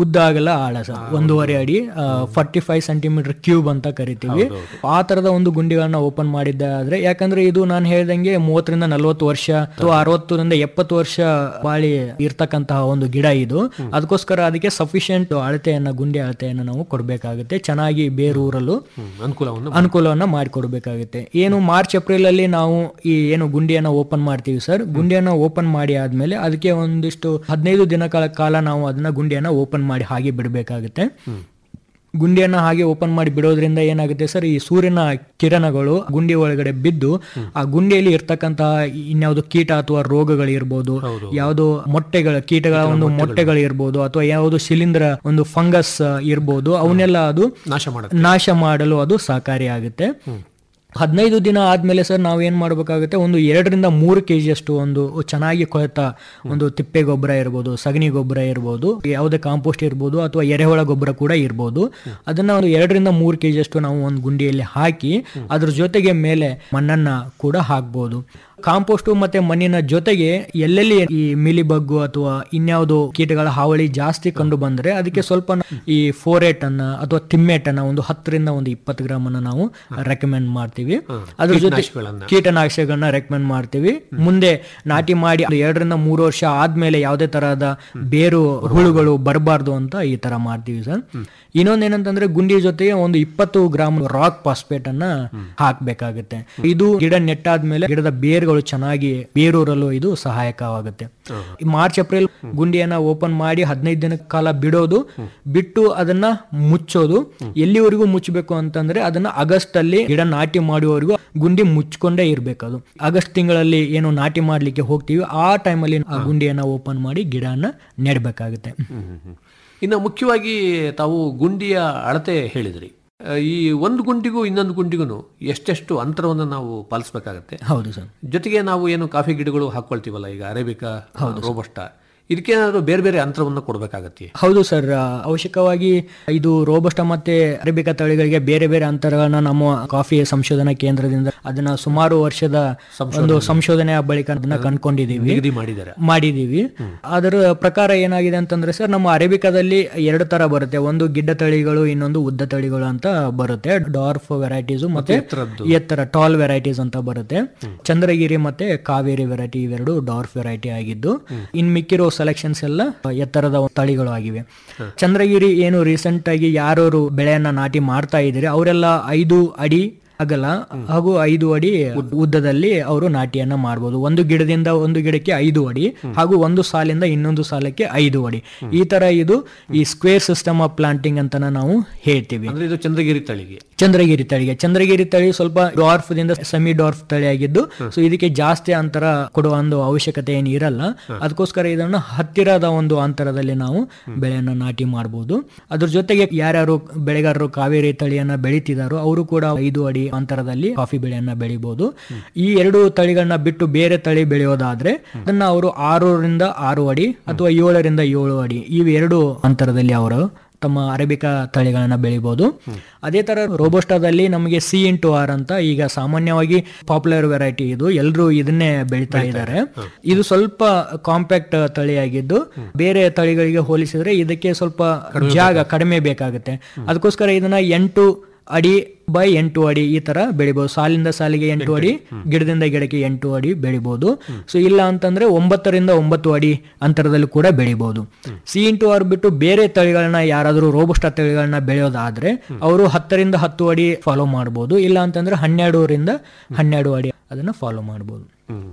Speaker 7: ಉದ್ದ ಆಗಲ್ಲ ಆಳ ಸರ್ ಒಂದೂವರೆ ಅಡಿ ಫಾರ್ಟಿ ಫೈವ್ ಸೆಂಟಿಮೀಟರ್ ಕ್ಯೂಬ್ ಅಂತ ಕರಿತೀವಿ ಆ ತರದ ಒಂದು ಗುಂಡಿಗಳನ್ನ ಓಪನ್ ಮಾಡಿದ್ದೆ ಆದ್ರೆ ಯಾಕಂದ್ರೆ ಇದು ನಾನು ಹೇಳ್ದಂಗೆ ಮೂವತ್ತರಿಂದ ನಲವತ್ತು ವರ್ಷ ಅಥವಾ ಅರವತ್ತರಿಂದ ಎಪ್ಪತ್ತು ವರ್ಷ ಬಾಳಿ ಇರ್ತಕ್ಕಂತಹ ಒಂದು ಗಿಡ ಇದು ಅದಕ್ಕೋಸ್ಕರ ಅದಕ್ಕೆ ಸಫಿಶಿಯಂಟ್ ಅಳತೆಯನ್ನ ಗುಂಡಿ ಅಳತೆಯನ್ನ ನಾವು ಕೊಡಬೇಕಾಗುತ್ತೆ ಚೆನ್ನಾಗಿ ಬೇರೂರಲು
Speaker 6: ಅನುಕೂಲವನ್ನು
Speaker 7: ಅನುಕೂಲವನ್ನ ಮಾಡಿಕೊಡ್ಬೇಕಾಗುತ್ತೆ ಏನು ಮಾರ್ಚ್ ಏಪ್ರಿಲ್ ಅಲ್ಲಿ ನಾವು ಈ ಏನು ಗುಂಡಿಯನ್ನ ಓಪನ್ ಮಾಡ್ತೀವಿ ಸರ್ ಗುಂಡಿಯನ್ನ ಓಪನ್ ಮಾಡಿ ಆದ್ಮೇಲೆ ಅದಕ್ಕೆ ಒಂದಿಷ್ಟು ಹದಿನೈದು ದಿನಗಳ ಕಾಲ ನಾವು ಅದನ್ನ ಗುಂಡಿಯನ್ನ ಓಪನ್ ಮಾಡಿ ಹಾಗೆ ಬಿಡಬೇಕಾಗುತ್ತೆ ಗುಂಡಿಯನ್ನ ಹಾಗೆ ಓಪನ್ ಮಾಡಿ ಬಿಡೋದ್ರಿಂದ ಏನಾಗುತ್ತೆ ಸರ್ ಈ ಸೂರ್ಯನ ಕಿರಣಗಳು ಗುಂಡಿ ಒಳಗಡೆ ಬಿದ್ದು ಆ ಗುಂಡಿಯಲ್ಲಿ ಇರ್ತಕ್ಕಂತಹ ಇನ್ಯಾವುದು ಕೀಟ ಅಥವಾ ರೋಗಗಳು ಇರ್ಬೋದು ಯಾವುದು ಮೊಟ್ಟೆಗಳ ಕೀಟಗಳ ಒಂದು ಮೊಟ್ಟೆಗಳು ಇರ್ಬೋದು ಅಥವಾ ಯಾವುದು ಶಿಲೀಂಧ್ರ ಒಂದು ಫಂಗಸ್ ಇರ್ಬೋದು ಅವನ್ನೆಲ್ಲ ಅದು
Speaker 6: ನಾಶ ಮಾಡುತ್ತೆ
Speaker 7: ನಾಶ ಮಾಡಲು ಅದು ಸಹಕಾರಿಯಾಗುತ್ತೆ ಹದಿನೈದು ದಿನ ಆದ್ಮೇಲೆ ಸರ್ ನಾವು ಏನ್ ಮಾಡ್ಬೇಕಾಗುತ್ತೆ ಒಂದು ಎರಡರಿಂದ ಮೂರು ಕೆಜಿ ಅಷ್ಟು ಒಂದು ಚೆನ್ನಾಗಿ ಕೊಳೆತ ಒಂದು ತಿಪ್ಪೆ ಗೊಬ್ಬರ ಇರ್ಬೋದು ಸಗಣಿ ಗೊಬ್ಬರ ಇರ್ಬೋದು ಯಾವುದೇ ಕಾಂಪೋಸ್ಟ್ ಇರ್ಬೋದು ಅಥವಾ ಎರೆಹುಳ ಗೊಬ್ಬರ ಕೂಡ ಇರ್ಬೋದು ಅದನ್ನ ಒಂದು ಎರಡರಿಂದ ಮೂರು ಕೆಜಿ ಅಷ್ಟು ನಾವು ಒಂದು ಗುಂಡಿಯಲ್ಲಿ ಹಾಕಿ ಅದ್ರ ಜೊತೆಗೆ ಮೇಲೆ ಮಣ್ಣನ್ನ ಕೂಡ ಹಾಕ್ಬೋದು ಕಾಂಪೋಸ್ಟು ಮತ್ತೆ ಮಣ್ಣಿನ ಜೊತೆಗೆ ಎಲ್ಲೆಲ್ಲಿ ಈ ಮಿಲಿಬಗ್ಗು ಅಥವಾ ಇನ್ಯಾವುದೋ ಕೀಟಗಳ ಹಾವಳಿ ಜಾಸ್ತಿ ಕಂಡು ಬಂದ್ರೆ ಅದಕ್ಕೆ ಸ್ವಲ್ಪ ನ- ಈ ಫೋರೇಟ್ ಅನ್ನ ಅಥವಾ ತಿಮ್ಮೆಟ್ ಅನ್ನ ಒಂದು ಹತ್ತರಿಂದ ಒಂದು ಇಪ್ಪತ್ತು ಗ್ರಾಮ್ ಅನ್ನ ನಾವು ರೆಕಮೆಂಡ್ ಮಾಡ್ತೀವಿ ಅದ್ರ ಜೊತೆ
Speaker 6: ಕೀಟನಾಶಕಗಳನ್ನ.
Speaker 7: ಕೀಟನಾಶಕಗಳನ್ನ ರೆಕಮೆಂಡ್ ಮಾಡ್ತೀವಿ ಮುಂದೆ ನಾಟಿ ಮಾಡಿ ಅದು ಎರಡರಿಂದ ಮೂರು ವರ್ಷ ಆದ್ಮೇಲೆ ಯಾವುದೇ ತರಹದ ಬೇರು ಹುಳುಗಳು ಬರಬಾರ್ದು ಅಂತ ಈ ತರ ಮಾಡ್ತೀವಿ ಸರ್ ಇನ್ನೊಂದೇನಂತಂದ್ರೆ ಗುಂಡಿ ಜೊತೆಗೆ ಒಂದು ಇಪ್ಪತ್ತು ಗ್ರಾಮ್ ರಾಕ್ ಫಾಸ್ಫೇಟ್ ಅನ್ನ ಹಾಕ್ಬೇಕಾಗುತ್ತೆ ಇದು ಗಿಡ ನೆಟ್ಟಾದ್ಮೇಲೆ ಗಿಡದ ಬೇರುಗಳು ಚೆನ್ನಾಗಿ ಬೇರೂರಲು ಇದು ಸಹಾಯಕವಾಗುತ್ತೆ ಈ ಮಾರ್ಚ್ ಏಪ್ರಿಲ್ ಗುಂಡಿಯನ್ನ ಓಪನ್ ಮಾಡಿ ಹದಿನೈದು ದಿನ ಕಾಲ ಬಿಡೋದು ಬಿಟ್ಟು ಅದನ್ನ ಮುಚ್ಚೋದು ಎಲ್ಲಿವರೆಗೂ ಮುಚ್ಚಬೇಕು ಅಂತಂದ್ರೆ ಅದನ್ನ ಆಗಸ್ಟ್ ಅಲ್ಲಿ ಗಿಡ ನಾಟಿ ಮಾಡುವವರೆಗೂ ಗುಂಡಿ ಮುಚ್ಕೊಂಡೇ ಇರ್ಬೇಕು ಅದು ಆಗಸ್ಟ್ ತಿಂಗಳಲ್ಲಿ ಏನು ನಾಟಿ ಮಾಡ್ಲಿಕ್ಕೆ ಹೋಗ್ತೀವಿ ಆ ಟೈಮಲ್ಲಿ ಆ ಗುಂಡಿಯನ್ನ ಓಪನ್ ಮಾಡಿ ಗಿಡನ ನೆಡ್ಬೇಕಾಗುತ್ತೆ
Speaker 6: ಇನ್ನು ಮುಖ್ಯವಾಗಿ ತಾವು ಗುಂಡಿಯ ಅಳತೆ ಹೇಳಿದ್ರಿ ಆ, ಈ ಒಂದು ಗುಂಡಿಗೂ ಇನ್ನೊಂದು ಗುಂಡಿಗೂ ಎಷ್ಟೆಷ್ಟು ಅಂತರವನ್ನು ನಾವು ಪಾಲಿಸ್ಬೇಕಾಗತ್ತೆ
Speaker 7: ಹೌದು ಸರ್
Speaker 6: ಜೊತೆಗೆ ನಾವು ಏನು ಕಾಫಿ ಗಿಡಗಳು ಹಾಕೊಳ್ತೀವಲ್ಲ ಈಗ ಅರೇಬಿಕಾ ರೋಬಸ್ಟಾ ಇದಕ್ಕೇನಾದ್ರು ಬೇರೆ ಬೇರೆ ಅಂತರವನ್ನು ಕೊಡಬೇಕಾಗತ್ತೆ
Speaker 7: ಹೌದು ಸರ್ ಆ, ಅವಶ್ಯಕವಾಗಿ ಇದು ರೋಬಸ್ಟ ಮತ್ತೆ ಅರೇಬಿಕಾ ತಳಿಗಳಿಗೆ ಬೇರೆ ಬೇರೆ ಅಂತರಗಳನ್ನ ನಮ್ಮ ಕಾಫಿ ಸಂಶೋಧನಾ ಕೇಂದ್ರದಿಂದ ಅದನ್ನ ಸುಮಾರು ವರ್ಷದ ಒಂದು ಸಂಶೋಧನೆಯ ಬಳಿಕ ಅದನ್ನ ಕಂಡ್ಕೊಂಡಿದೀವಿ
Speaker 6: ನಿಗದಿ ಮಾಡಿದ್ದಾರೆ
Speaker 7: ಮಾಡಿದೀವಿ ಅದರ ಪ್ರಕಾರ ಏನಾಗಿದೆ ಅಂತಂದ್ರೆ ಸರ್ ನಮ್ಮ ಅರೇಬಿಕಾದಲ್ಲಿ ಎರಡು ತರ ಬರುತ್ತೆ ಒಂದು ಗಿಡ್ಡ ತಳಿಗಳು ಇನ್ನೊಂದು ಉದ್ದ ತಳಿಗಳು ಅಂತ ಬರುತ್ತೆ ಡಾರ್ಫ್ ವೆರೈಟೀಸ್ ಮತ್ತೆ ಎತ್ತರ ಟಾಲ್ ವೆರೈಟೀಸ್ ಅಂತ ಬರುತ್ತೆ ಚಂದ್ರಗಿರಿ ಮತ್ತೆ ಕಾವೇರಿ ವೆರೈಟಿ ಇವೆರಡು ಡಾರ್ಫ್ ವೆರೈಟಿ ಆಗಿದ್ದು ಇನ್ ಮಿಕ್ಕಿರೋ ಸೆಲೆಕ್ಷನ್ಸ್ ಎಲ್ಲ ಎತ್ತರದ ತಳಿಗಳು ಆಗಿವೆ ಚಂದ್ರಗಿರಿ ಏನು ರೀಸೆಂಟ್ ಆಗಿ ಯಾರು ಬೆಳೆಯನ್ನ ನಾಟಿ ಮಾಡ್ತಾ ಇದ್ದೀರಿ ಅವರೆಲ್ಲ ಐದು ಅಡಿ ಅಗಲ ಹಾಗೂ ಐದು ಅಡಿ ಉದ್ದದಲ್ಲಿ ಅವರು ನಾಟಿಯನ್ನ ಮಾಡಬಹುದು ಒಂದು ಗಿಡದಿಂದ ಒಂದು ಗಿಡಕ್ಕೆ ಐದು ಅಡಿ ಹಾಗೂ ಒಂದು ಸಾಲಿಂದ ಇನ್ನೊಂದು ಸಾಲಕ್ಕೆ ಐದು ಅಡಿ ಈ ತರ ಇದು ಈ ಸ್ಕ್ವೇರ್ ಸಿಸ್ಟಮ್ ಆಫ್ ಪ್ಲಾಂಟಿಂಗ್ ಅಂತ ನಾವು ಹೇಳ್ತೀವಿ
Speaker 6: ಅಂದ್ರೆ ಇದು ಚಂದ್ರಗಿರಿ ತಳಿಗೆ
Speaker 7: ಚಂದ್ರಗಿರಿ ತಳಿಗೆ ಚಂದ್ರಗಿರಿ ತಳಿ ಸ್ವಲ್ಪ ಡಾರ್ಫ್ ದಿಂದ ಸೆಮಿ ಡಾರ್ಫ್ ತಳಿ ಆಗಿದ್ದು ಸೊ ಇದಕ್ಕೆ ಜಾಸ್ತಿ ಅಂತರ ಕೊಡುವ ಒಂದು ಅವಶ್ಯಕತೆ ಏನು ಇರಲ್ಲ ಅದಕ್ಕೋಸ್ಕರ ಇದನ್ನು ಹತ್ತಿರದ ಒಂದು ಅಂತರದಲ್ಲಿ ನಾವು ಬೆಳೆಯನ್ನ ನಾಟಿ ಮಾಡಬಹುದು ಅದ್ರ ಜೊತೆಗೆ ಯಾರ್ಯಾರು ಬೆಳೆಗಾರರು ಕಾವೇರಿ ತಳಿಯನ್ನ ಬೆಳಿತಿದಾರೋ ಅವರು ಕೂಡ ಐದು ಅಡಿ ಅಂತರದಲ್ಲಿ ಕಾಫಿ ಬೆಳೆಯನ್ನ ಬೆಳಿಬಹುದು ಈ ಎರಡು ತಳಿಗಳನ್ನ ಬಿಟ್ಟು ಬೇರೆ ತಳಿ ಬೆಳೆಯೋದಾದ್ರೆ ಅದನ್ನ ಅವರು ಆರರಿಂದ ಆರು ಅಡಿ ಅಥವಾ ಏಳರಿಂದ ಏಳು ಅಡಿ ಇವೆರಡು ಅಂತರದಲ್ಲಿ ಅವರು ತಮ್ಮ ಅರೇಬಿಕಾ ತಳಿಗಳನ್ನ ಬೆಳಿಬಹುದು ಅದೇ ತರ ರೋಬೋಸ್ಟಾದಲ್ಲಿ ನಮಗೆ ಸಿ ಇಂಟು ಆರ್ ಅಂತ ಈಗ ಸಾಮಾನ್ಯವಾಗಿ ಪಾಪ್ಯುಲರ್ ವೆರೈಟಿ ಇದು ಎಲ್ಲರೂ ಇದನ್ನೇ ಬೆಳಿತಾ ಇದ್ದಾರೆ ಇದು ಸ್ವಲ್ಪ ಕಾಂಪ್ಯಾಕ್ಟ್ ತಳಿಯಾಗಿದ್ದು ಬೇರೆ ತಳಿಗಳಿಗೆ ಹೋಲಿಸಿದ್ರೆ ಇದಕ್ಕೆ ಸ್ವಲ್ಪ ಜಾಗ ಕಡಿಮೆ ಬೇಕಾಗುತ್ತೆ ಅದಕ್ಕೋಸ್ಕರ ಇದನ್ನ ಎಂಟು ಅಡಿ ಬೈ ಎಂಟು ಅಡಿ ಈ ತರ ಬೆಳಿಬಹುದು ಸಾಲಿಂದ ಸಾಲಿಗೆ ಎಂಟು ಅಡಿ ಗಿಡದಿಂದ ಗಿಡಕ್ಕೆ ಎಂಟು ಅಡಿ ಬೆಳಿಬಹುದು ಸೊ ಇಲ್ಲ ಅಂತಂದ್ರೆ ಒಂಬತ್ತರಿಂದ ಒಂಬತ್ತು ಅಡಿ ಅಂತರದಲ್ಲಿ ಕೂಡ ಬೆಳಿಬಹುದು ಸಿ ಇಂಟು ಆರ್ ಬಿಟ್ಟು ಬೇರೆ ತಳಿಗಳನ್ನ ಯಾರಾದರೂ ರೋಬಸ್ಟ ತಳಿಗಳನ್ನ ಬೆಳೆಯೋದಾದ್ರೆ ಅವರು ಹತ್ತರಿಂದ ಹತ್ತು ಅಡಿ ಫಾಲೋ ಮಾಡಬಹುದು ಇಲ್ಲ ಅಂತಂದ್ರೆ ಹನ್ನೆರಡರಿಂದ ಹನ್ನೆರಡು ಅಡಿ ಅದನ್ನ ಫಾಲೋ ಮಾಡಬಹುದು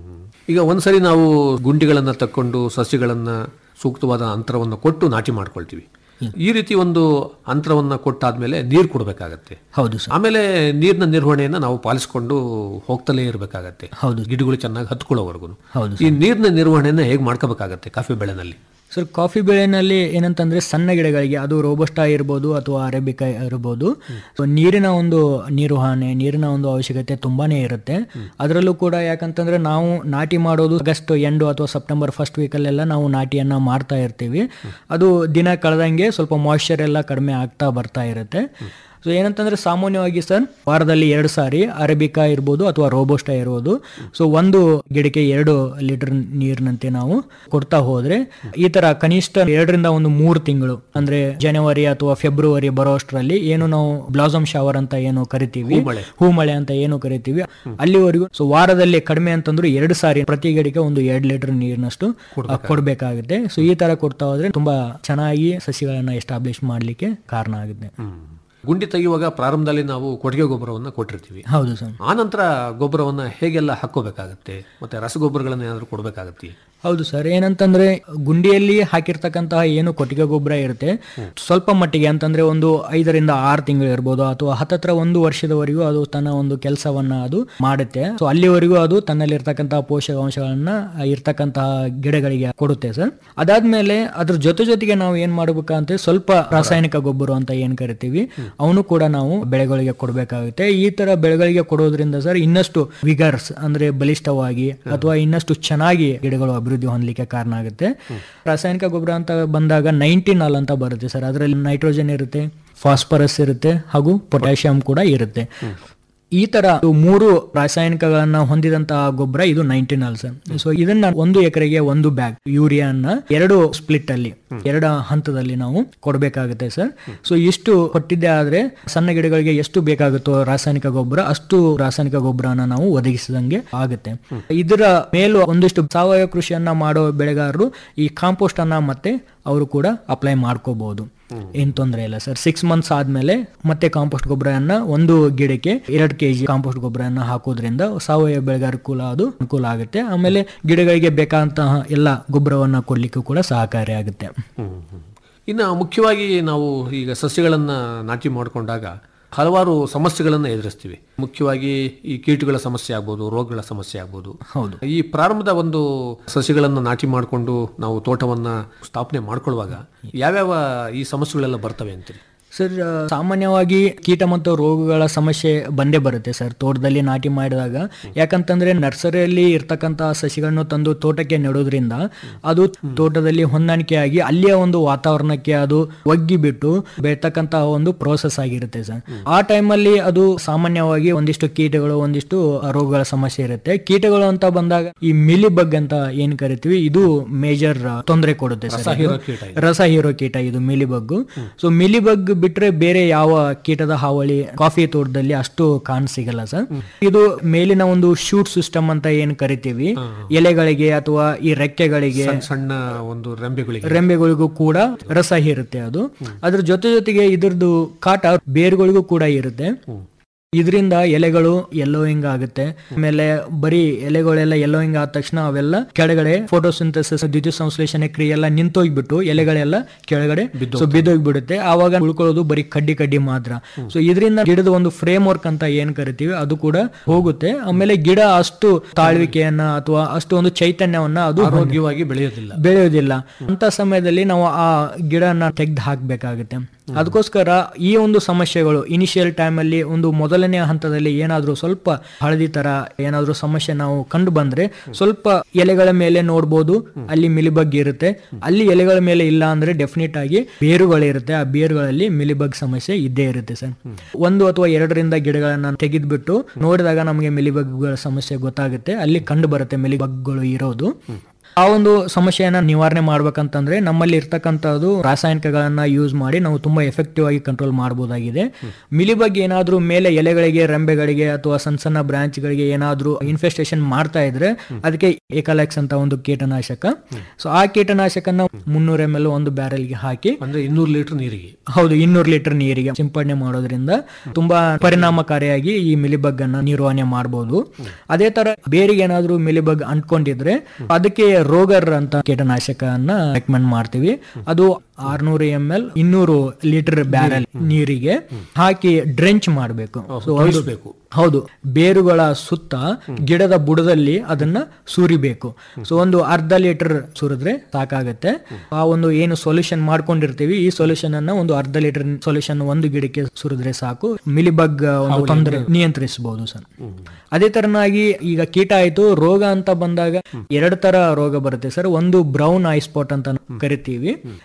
Speaker 6: ಈಗ ಒಂದ್ಸರಿ ನಾವು ಗುಂಡಿಗಳನ್ನ ತಕ್ಕೊಂಡು ಸಸ್ಯಗಳನ್ನ ಸೂಕ್ತವಾದ ಅಂತರವನ್ನು ಕೊಟ್ಟು ನಾಟಿ ಮಾಡ್ಕೊಳ್ತೀವಿ ಈ ರೀತಿ ಒಂದು ಅಂತರವನ್ನ ಕೊಟ್ಟಾದ್ಮೇಲೆ ನೀರು ಕೊಡಬೇಕಾಗತ್ತೆ
Speaker 7: ಹೌದು ಸರ್
Speaker 6: ಆಮೇಲೆ ನೀರಿನ ನಿರ್ವಹಣೆಯನ್ನ ನಾವು ಪಾಲಿಸಿಕೊಂಡು ಹೋಗ್ತಲೇ ಇರಬೇಕಾಗತ್ತೆ
Speaker 7: ಹೌದು.
Speaker 6: ಗಿಡಗಳು ಚೆನ್ನಾಗಿ ಹತ್ಕೊಳ್ಳೋವರೆಗೂ
Speaker 7: ಹೌದು
Speaker 6: ಈ ನೀರಿನ ನಿರ್ವಹಣೆಯನ್ನ ಹೇಗೆ ಮಾಡ್ಕೋಬೇಕಾಗತ್ತೆ ಕಾಫಿ ಬೆಳೆನಲ್ಲಿ
Speaker 7: ಸರ್ ಕಾಫಿ ಬೆಳೆನಲ್ಲಿ ಏನಂತಂದ್ರೆ ಸಣ್ಣ ಗಿಡಗಳಿಗೆ ಅದು ರೋಬಸ್ಟಾ ಇರ್ಬೋದು ಅಥವಾ ಅರೇಬಿಕಾ ಇರ್ಬೋದು ಸೊ ನೀರಿನ ಒಂದು ನಿರ್ವಹಣೆ ನೀರಿನ ಒಂದು ಅವಶ್ಯಕತೆ ತುಂಬಾನೇ ಇರುತ್ತೆ ಅದರಲ್ಲೂ ಕೂಡ ಯಾಕಂತಂದ್ರೆ ನಾವು ನಾಟಿ ಮಾಡೋದು ಆಗಸ್ಟ್ ಎಂಡು ಅಥವಾ ಸೆಪ್ಟೆಂಬರ್ ಫಸ್ಟ್ ವೀಕಲ್ಲೆಲ್ಲ ನಾವು ನಾಟಿಯನ್ನ ಮಾಡ್ತಾ ಇರ್ತೀವಿ ಅದು ದಿನ ಕಳೆದಂಗೆ ಸ್ವಲ್ಪ ಮಾಯ್ಶ್ಚರ್ ಎಲ್ಲ ಕಡಿಮೆ ಆಗ್ತಾ ಬರ್ತಾ ಇರುತ್ತೆ ಸೊ ಏನಂತಂದ್ರೆ ಸಾಮಾನ್ಯವಾಗಿ ಸರ್ ವಾರದಲ್ಲಿ ಎರಡು ಸಾರಿ ಅರೇಬಿಕಾ ಇರ್ಬೋದು ಅಥವಾ ರೋಬೋಸ್ಟಾ ಇರ್ಬೋದು ಸೊ ಒಂದು ಗಿಡಕ್ಕೆ ಎರಡು ಲೀಟರ್ ನೀರಿನಂತೆ ನಾವು ಕೊಡ್ತಾ ಹೋದ್ರೆ ಈ ತರ ಕನಿಷ್ಠ ಎರಡರಿಂದ ಒಂದು ಮೂರು ತಿಂಗಳು ಅಂದ್ರೆ ಜನವರಿ ಅಥವಾ ಫೆಬ್ರವರಿ ಬರೋಷ್ಟರಲ್ಲಿ ಏನು ನಾವು ಬ್ಲಾಸಮ್ ಶವರ್ ಅಂತ ಏನು ಕರಿತೀವಿ
Speaker 6: ಹೂಮಳೆ.
Speaker 7: ಹೂಮಳೆ ಅಂತ ಏನು ಕರಿತೀವಿ ಅಲ್ಲಿವರೆಗೂ ಸೊ ವಾರದಲ್ಲಿ ಕಡಿಮೆ ಅಂತಂದ್ರೆ ಎರಡು ಸಾರಿ ಪ್ರತಿ ಗಿಡಕ್ಕೆ ಒಂದು ಎರಡು ಲೀಟರ್ ನೀರಿನಷ್ಟು ಆ, ಕೊಡ್ಬೇಕಾಗುತ್ತೆ ಸೊ ಈ ತರ ಕೊಡ್ತಾ ಹೋದ್ರೆ ತುಂಬಾ ಚೆನ್ನಾಗಿ ಸಸಿಗಳನ್ನ ಎಸ್ಟಾಬ್ಲಿಷ್ ಮಾಡ್ಲಿಕ್ಕೆ ಕಾರಣ ಆಗುತ್ತೆ
Speaker 6: ಗುಂಡಿ ತೆಗೆಯುವಾಗ ಪ್ರಾರಂಭದಲ್ಲಿ ನಾವು ಕೊಟ್ಟಿಗೆ ಗೊಬ್ಬರವನ್ನು ಕೊಟ್ಟಿರ್ತೀವಿ
Speaker 7: ಹೌದು ಸರ್
Speaker 6: ಆ ನಂತರ ಗೊಬ್ಬರವನ್ನ ಹೇಗೆಲ್ಲ ಹಾಕೋಬೇಕಾಗತ್ತೆ ಮತ್ತೆ ರಸಗೊಬ್ಬರಗಳನ್ನ ಏನಾದರೂ ಕೊಡಬೇಕಾಗತ್ತೆ
Speaker 7: ಹೌದು ಸರ್ ಏನಂತಂದ್ರೆ ಗುಂಡಿಯಲ್ಲಿ ಹಾಕಿರ್ತಕ್ಕಂತಹ ಏನು ಕೊಟ್ಟಿಗೆ ಗೊಬ್ಬರ ಇರುತ್ತೆ ಸ್ವಲ್ಪ ಮಟ್ಟಿಗೆ ಅಂತಂದ್ರೆ ಒಂದು ಐದರಿಂದ ಆರು ತಿಂಗಳು ಇರ್ಬೋದು ಅಥವಾ ಹತ್ತತ್ರ ಒಂದು ವರ್ಷದವರೆಗೂ ಅದು ತನ್ನ ಒಂದು ಕೆಲಸವನ್ನ ಅದು ಮಾಡುತ್ತೆ ಸೊ ಅಲ್ಲಿವರೆಗೂ ಅದು ತನ್ನಲ್ಲಿರ್ತಕ್ಕಂತಹ ಪೋಷಕಾಂಶಗಳನ್ನ ಇರ್ತಕ್ಕಂತಹ ಗಿಡಗಳಿಗೆ ಕೊಡುತ್ತೆ ಸರ್ ಅದಾದ್ಮೇಲೆ ಅದ್ರ ಜೊತೆ ಜೊತೆಗೆ ನಾವು ಏನ್ ಮಾಡ್ಬೇಕಂತ ಸ್ವಲ್ಪ ರಾಸಾಯನಿಕ ಗೊಬ್ಬರ ಅಂತ ಏನ್ ಕರಿತೀವಿ ಅವನು ಕೂಡ ನಾವು ಬೆಳೆಗಳಿಗೆ ಕೊಡಬೇಕಾಗುತ್ತೆ ಈ ತರ ಬೆಳೆಗಳಿಗೆ ಕೊಡೋದ್ರಿಂದ ಸರ್ ಇನ್ನಷ್ಟು ವಿಗರ್ಸ್ ಅಂದ್ರೆ ಬಲಿಷ್ಠವಾಗಿ ಅಥವಾ ಇನ್ನಷ್ಟು ಚೆನ್ನಾಗಿ ಗಿಡಗಳು ಅಭಿವೃದ್ಧಿ ಹೊಂದಲಿಕ್ಕೆ ಕಾರಣ ಆಗುತ್ತೆ ರಾಸಾಯನಿಕ ಗೊಬ್ಬರ ಅಂತ ಬಂದಾಗ ನೈಂಟಿ ನಾಲ್ ಅಂತ ಬರುತ್ತೆ ಸರ್ ಅದರಲ್ಲಿ ನೈಟ್ರೋಜನ್ ಇರುತ್ತೆ ಫಾಸ್ಫರಸ್ ಇರುತ್ತೆ ಹಾಗೂ ಪೊಟ್ಯಾಷಿಯಂ ಕೂಡ ಇರುತ್ತೆ ಈ ತರ ಮೂರು ರಾಸಾಯನಿಕಗಳನ್ನ ಹೊಂದಿದಂತಹ ಗೊಬ್ಬರ ಇದು ನೈನ್ಟೀನ್ ಸರ್ ಸೊ ಇದನ್ನ ಒಂದು ಎಕರೆಗೆ ಒಂದು ಬ್ಯಾಗ್ ಯೂರಿಯಾನ ಎರಡು ಸ್ಪ್ಲಿಟ್ ಅಲ್ಲಿ ಎರಡು ಹಂತದಲ್ಲಿ ನಾವು ಕೊಡಬೇಕಾಗುತ್ತೆ ಸರ್ ಸೊ ಇಷ್ಟು ಕೊಟ್ಟಿದ್ದೆ ಆದ್ರೆ ಸಣ್ಣ ಗಿಡಗಳಿಗೆ ಎಷ್ಟು ಬೇಕಾಗುತ್ತೋ ರಾಸಾಯನಿಕ ಗೊಬ್ಬರ ಅಷ್ಟು ರಾಸಾಯನಿಕ ಗೊಬ್ಬರನ ನಾವು ಒದಗಿಸಿದಂಗೆ ಆಗುತ್ತೆ ಇದರ ಮೇಲೂ ಒಂದಿಷ್ಟು ಸಾವಯವ ಕೃಷಿಯನ್ನ ಮಾಡೋ ಬೆಳೆಗಾರರು ಈ ಕಾಂಪೋಸ್ಟ್ ಅನ್ನ ಮತ್ತೆ ಅವರು ಕೂಡ ಅಪ್ಲೈ ಮಾಡ್ಕೋಬಹುದು ಏನ್ ತೊಂದರೆ ಇಲ್ಲ ಸರ್ ಸಿಕ್ಸ್ ಮಂತ್ಸ್ ಆದ್ಮೇಲೆ ಮತ್ತೆ ಕಾಂಪೋಸ್ಟ್ ಗೊಬ್ಬರನ್ನ ಒಂದು ಗಿಡಕ್ಕೆ ಎರಡು ಕೆಜಿ ಕಾಂಪೋಸ್ಟ್ ಗೊಬ್ಬರನ್ನ ಹಾಕೋದ್ರಿಂದ ಸಾವಯವ ಬೆಳೆಗಾರಕ್ಕೂಲ ಅದು ಅನುಕೂಲ ಆಗುತ್ತೆ ಆಮೇಲೆ ಗಿಡಗಳಿಗೆ ಬೇಕಾದಂತಹ ಎಲ್ಲ ಗೊಬ್ಬರವನ್ನ ಕೊಡ್ಲಿಕ್ಕೂ ಕೂಡ ಸಹಕಾರಿಯಾಗುತ್ತೆ
Speaker 6: ಇನ್ನು ಮುಖ್ಯವಾಗಿ ನಾವು ಈಗ ಸಸ್ಯಗಳನ್ನ ನಾಟಿ ಮಾಡಿಕೊಂಡಾಗ ಹಲವಾರು ಸಮಸ್ಯೆಗಳನ್ನು ಎದುರಿಸ್ತೀವಿ ಮುಖ್ಯವಾಗಿ ಈ ಕೀಟಗಳ ಸಮಸ್ಯೆ ಆಗ್ಬೋದು ರೋಗಗಳ ಸಮಸ್ಯೆ ಆಗ್ಬೋದು
Speaker 7: ಹೌದು
Speaker 6: ಈ ಪ್ರಾರಂಭದ ಒಂದು ಸಸಿಗಳನ್ನು ನಾಟಿ ಮಾಡಿಕೊಂಡು ನಾವು ತೋಟವನ್ನ ಸ್ಥಾಪನೆ ಮಾಡ್ಕೊಳ್ಳುವಾಗ ಯಾವ್ಯಾವ ಈ ಸಮಸ್ಯೆಗಳೆಲ್ಲ ಬರ್ತವೆ ಅಂತೀರಿ
Speaker 7: ಸರ್ ಆ, ಸಾಮಾನ್ಯವಾಗಿ ಕೀಟ ಮತ್ತು ರೋಗಗಳ ಸಮಸ್ಯೆ ಬಂದೇ ಬರುತ್ತೆ ಸರ್ ತೋಟದಲ್ಲಿ ನಾಟಿ ಮಾಡಿದಾಗ ಯಾಕಂತಂದ್ರೆ ನರ್ಸರಿಯಲ್ಲಿ ಇರ್ತಕ್ಕಂತಹ ಸಸಿಗಳನ್ನು ತಂದು ತೋಟಕ್ಕೆ ನೆಡೋದ್ರಿಂದ ಅದು ತೋಟದಲ್ಲಿ ಹೊಂದಾಣಿಕೆಯಾಗಿ ಅಲ್ಲಿಯ ಒಂದು ವಾತಾವರಣಕ್ಕೆ ಅದು ಒಗ್ಗಿ ಬಿಟ್ಟು ಬೆಳ್ತಕ್ಕಂತಹ ಒಂದು ಪ್ರೋಸೆಸ್ ಆಗಿರುತ್ತೆ ಸರ್ ಆ ಟೈಮಲ್ಲಿ ಅದು ಸಾಮಾನ್ಯವಾಗಿ ಒಂದಿಷ್ಟು ಕೀಟಗಳು ಒಂದಿಷ್ಟು ರೋಗಗಳ ಸಮಸ್ಯೆ ಇರುತ್ತೆ ಕೀಟಗಳು ಅಂತ ಬಂದಾಗ ಈ ಮಿಲಿ ಬಗ್ ಅಂತ ಏನ್ ಕರಿತೀವಿ ಇದು ಮೇಜರ್ ತೊಂದರೆ ಕೊಡುತ್ತೆ ಸರ್ ಇದು.
Speaker 6: ಕೀಟ
Speaker 7: ರಸ ಹೀರೋ ಕೀಟ ಇದು ಮಿಲಿಬಗ್ ಸೊ ಮಿಲಿಬಗ್ ಬಿಟ್ರೆ ಬೇರೆ ಯಾವ ಕೀಟದ ಹಾವಳಿ ಕಾಫಿ ತೋಟದಲ್ಲಿ ಅಷ್ಟು ಕಾಣ ಸಿಗಲ್ಲ ಸರ್ ಇದು ಮೇಲಿನ ಒಂದು ಶೂಟ್ ಸಿಸ್ಟಮ್ ಅಂತ ಏನ್ ಕರಿತೀವಿ ಎಲೆಗಳಿಗೆ ಅಥವಾ ಈ ರೆಕ್ಕೆಗಳಿಗೆ
Speaker 6: ಸಣ್ಣ ಸಣ್ಣ ಒಂದು ರೆಂಬೆಗಳಿಗೆ
Speaker 7: ರೆಂಬೆಗಳಿಗೂ ಕೂಡ ರಸ ಹೀರುತ್ತೆ ಅದು ಅದ್ರ ಜೊತೆ ಜೊತೆಗೆ ಇದ್ರದ್ದು ಕಾಟ ಬೇರುಗಳಿಗೂ ಕೂಡ ಇರುತ್ತೆ ಇದರಿಂದ ಎಲೆಗಳು ಯೆಲ್ಲೋಯಿಂಗ್ ಆಗುತ್ತೆ ಆಮೇಲೆ ಬರೀ ಎಲೆಗಳೆಲ್ಲ ಯೆಲ್ಲೋಯಿಂಗ್ ಆದ ತಕ್ಷಣ ಅವೆಲ್ಲ ಕೆಳಗಡೆ ಫೋಟೋಸಿಂಥಸಿಸ್ ದ್ವಿತೀಯ ಸಂಶ್ಲೇಷಣೆ ಕ್ರಿಯೆ ಎಲ್ಲ ನಿಂತೋಗ್ಬಿಟ್ಟು ಎಲೆಗಳೆಲ್ಲ ಕೆಳಗಡೆ ಸೊ ಬಿದ್ದೋಗ್ಬಿಡುತ್ತೆ ಆವಾಗ ಉಳ್ಕೊಳ್ಳೋದು ಬರೀ ಕಡ್ಡಿ ಕಡ್ಡಿ ಮಾತ್ರ ಸೊ ಇದರಿಂದ ಗಿಡದ ಒಂದು ಫ್ರೇಮ್ ವರ್ಕ್ ಅಂತ ಏನ್ ಕರಿತೀವಿ ಅದು ಕೂಡ ಹೋಗುತ್ತೆ ಆಮೇಲೆ ಗಿಡ ಅಷ್ಟು ತಾಳ್ವಿಕೆಯನ್ನ ಅಥವಾ ಅಷ್ಟು ಒಂದು ಚೈತನ್ಯವನ್ನ ಅದು ಹೊಂದಿ-
Speaker 6: ಆರೋಗ್ಯವಾಗಿ ಬೆಳೆಯೋದಿಲ್ಲ
Speaker 7: ಬೆಳೆಯೋದಿಲ್ಲ ಅಂತ ಸಮಯದಲ್ಲಿ ನಾವು ಆ ಗಿಡನ ತೆಗೆದು ಹಾಕ್ಬೇಕಾಗುತ್ತೆ ಅದಕ್ಕೋಸ್ಕರ ಈ ಒಂದು ಸಮಸ್ಯೆಗಳು ಇನಿಷಿಯಲ್ ಟೈಮ್ ಅಲ್ಲಿ ಒಂದು ಮೊದಲನೇ ಹಂತದಲ್ಲಿ ಏನಾದ್ರೂ ಸ್ವಲ್ಪ ಹಳದಿ ತರ ಏನಾದ್ರೂ ಸಮಸ್ಯೆ ನಾವು ಕಂಡು ಬಂದ್ರೆ ಸ್ವಲ್ಪ ಎಲೆಗಳ ಮೇಲೆ ನೋಡ್ಬೋದು ಅಲ್ಲಿ ಮಿಲಿಬಗ್ ಇರುತ್ತೆ ಅಲ್ಲಿ ಎಲೆಗಳ ಮೇಲೆ ಇಲ್ಲ ಅಂದ್ರೆ ಡೆಫಿನೆಟ್ ಆಗಿ ಬೇರುಗಳಿರುತ್ತೆ ಆ ಬೇರುಗಳಲ್ಲಿ ಮಿಲಿಬಗ್ ಸಮಸ್ಯೆ ಇದ್ದೇ ಇರುತ್ತೆ ಸರ್ ಒಂದು ಅಥವಾ ಎರಡರಿಂದ ಗಿಡಗಳನ್ನ ತೆಗೆದ್ಬಿಟ್ಟು ನೋಡಿದಾಗ ನಮಗೆ ಮಿಲಿಬಗ್ಗಳ ಸಮಸ್ಯೆ ಗೊತ್ತಾಗುತ್ತೆ ಅಲ್ಲಿ ಕಂಡು ಬರುತ್ತೆ ಮಿಲಿಬಗ್ಗಳು ಇರೋದು ಆ ಒಂದು ಸಮಸ್ಯೆಯನ್ನ ನಿವಾರಣೆ ಮಾಡ್ಬೇಕಂತಂದ್ರೆ ನಮ್ಮಲ್ಲಿ ಇರ್ತಕ್ಕಂಥದ್ದು ರಾಸಾಯನಿಕಗಳನ್ನ ಯೂಸ್ ಮಾಡಿ ನಾವು ತುಂಬಾ ಎಫೆಕ್ಟಿವ್ ಆಗಿ ಕಂಟ್ರೋಲ್ ಮಾಡಬಹುದಾಗಿದೆ ಮಿಲಿಬಗ್ ಏನಾದ್ರೂ ಮೇಲೆ ಎಲೆಗಳಿಗೆ ರೆಂಬೆಗಳಿಗೆ ಅಥವಾ ಸಣ್ಣ ಸಣ್ಣ ಬ್ರಾಂಚ್ಗಳಿಗೆ ಏನಾದ್ರೂ ಇನ್ಫೆಸ್ಟೇಷನ್ ಮಾಡ್ತಾ ಇದ್ರೆ ಅದಕ್ಕೆ ಏಕಲಾಕ್ಸ್ ಅಂತ ಒಂದು ಕೀಟನಾಶಕ ಸೊ ಆ ಕೀಟನಾಶಕನ ಮುನ್ನೂರ ಎಂ ಎಲ್ ಒಂದು ಬ್ಯಾರೆಲ್ಗೆ ಹಾಕಿ
Speaker 6: ಅಂದ್ರೆ ಇನ್ನೂರು ಲೀಟರ್ ನೀರಿಗೆ
Speaker 7: ಹೌದು ಇನ್ನೂರು ಲೀಟರ್ ನೀರಿಗೆ ಸಿಂಪಡಣೆ ಮಾಡೋದ್ರಿಂದ ತುಂಬಾ ಪರಿಣಾಮಕಾರಿಯಾಗಿ ಈ ಮಿಲಿಬಗ್ ಅನ್ನ ನಿರ್ವಹಣೆ ಮಾಡಬಹುದು ಅದೇ ತರ ಬೇರಿಗೆ ಏನಾದ್ರೂ ಮಿಲಿಬಗ್ ಅಂಟ್ಕೊಂಡಿದ್ರೆ ಅದಕ್ಕೆ ರೋಗರ್ ಅಂತ ಕೀಟನಾಶಕನ ರೆಕಮೆಂಡ್ ಮಾಡ್ತೀವಿ ಅದು ಆರ್ನೂರು ಎಂ ಎಲ್ ಇನ್ನೂರು ಲೀಟರ್ ಬ್ಯಾರಲ್ ನೀರಿಗೆ ಹಾಕಿ ಡ್ರೆಂಚ್ ಮಾಡಬೇಕು ಸೊ
Speaker 6: ತೊಯಿಸ್ಬೇಕು.
Speaker 7: ಹೌದು ಬೇರುಗಳ ಸುತ್ತ ಗಿಡದ ಬುಡದಲ್ಲಿ ಅದನ್ನ ಸುರಿಬೇಕು ಸೊ ಒಂದು ಅರ್ಧ ಲೀಟರ್ ಸುರಿದ್ರೆ ಸಾಕಾಗತ್ತೆ ಆ ಒಂದು ಏನು ಸೊಲ್ಯೂಷನ್ ಮಾಡ್ಕೊಂಡಿರ್ತೀವಿ ಈ ಸೊಲ್ಯೂಷನ್ ಅನ್ನ ಒಂದು ಅರ್ಧ ಲೀಟರ್ ಸೊಲ್ಯೂಷನ್ ಒಂದು ಗಿಡಕ್ಕೆ ಸುರಿದ್ರೆ ಸಾಕು ಮಿಲಿಬಗ್ ಒಂದು ತೊಂದರೆ ನಿಯಂತ್ರಿಸಬಹುದು ಸರ್ ಅದೇ ತರನಾಗಿ ಈಗ ಕೀಟ ಆಯ್ತು ರೋಗ ಅಂತ ಬಂದಾಗ ಎರಡು ತರ ರೋಗ ಬರುತ್ತೆ ಸರ್ ಒಂದು ಬ್ರೌನ್ ಐ ಸ್ಪಾಟ್ ಅಂತ ಕರಿತೀವಿ ಆಮೇಲೆ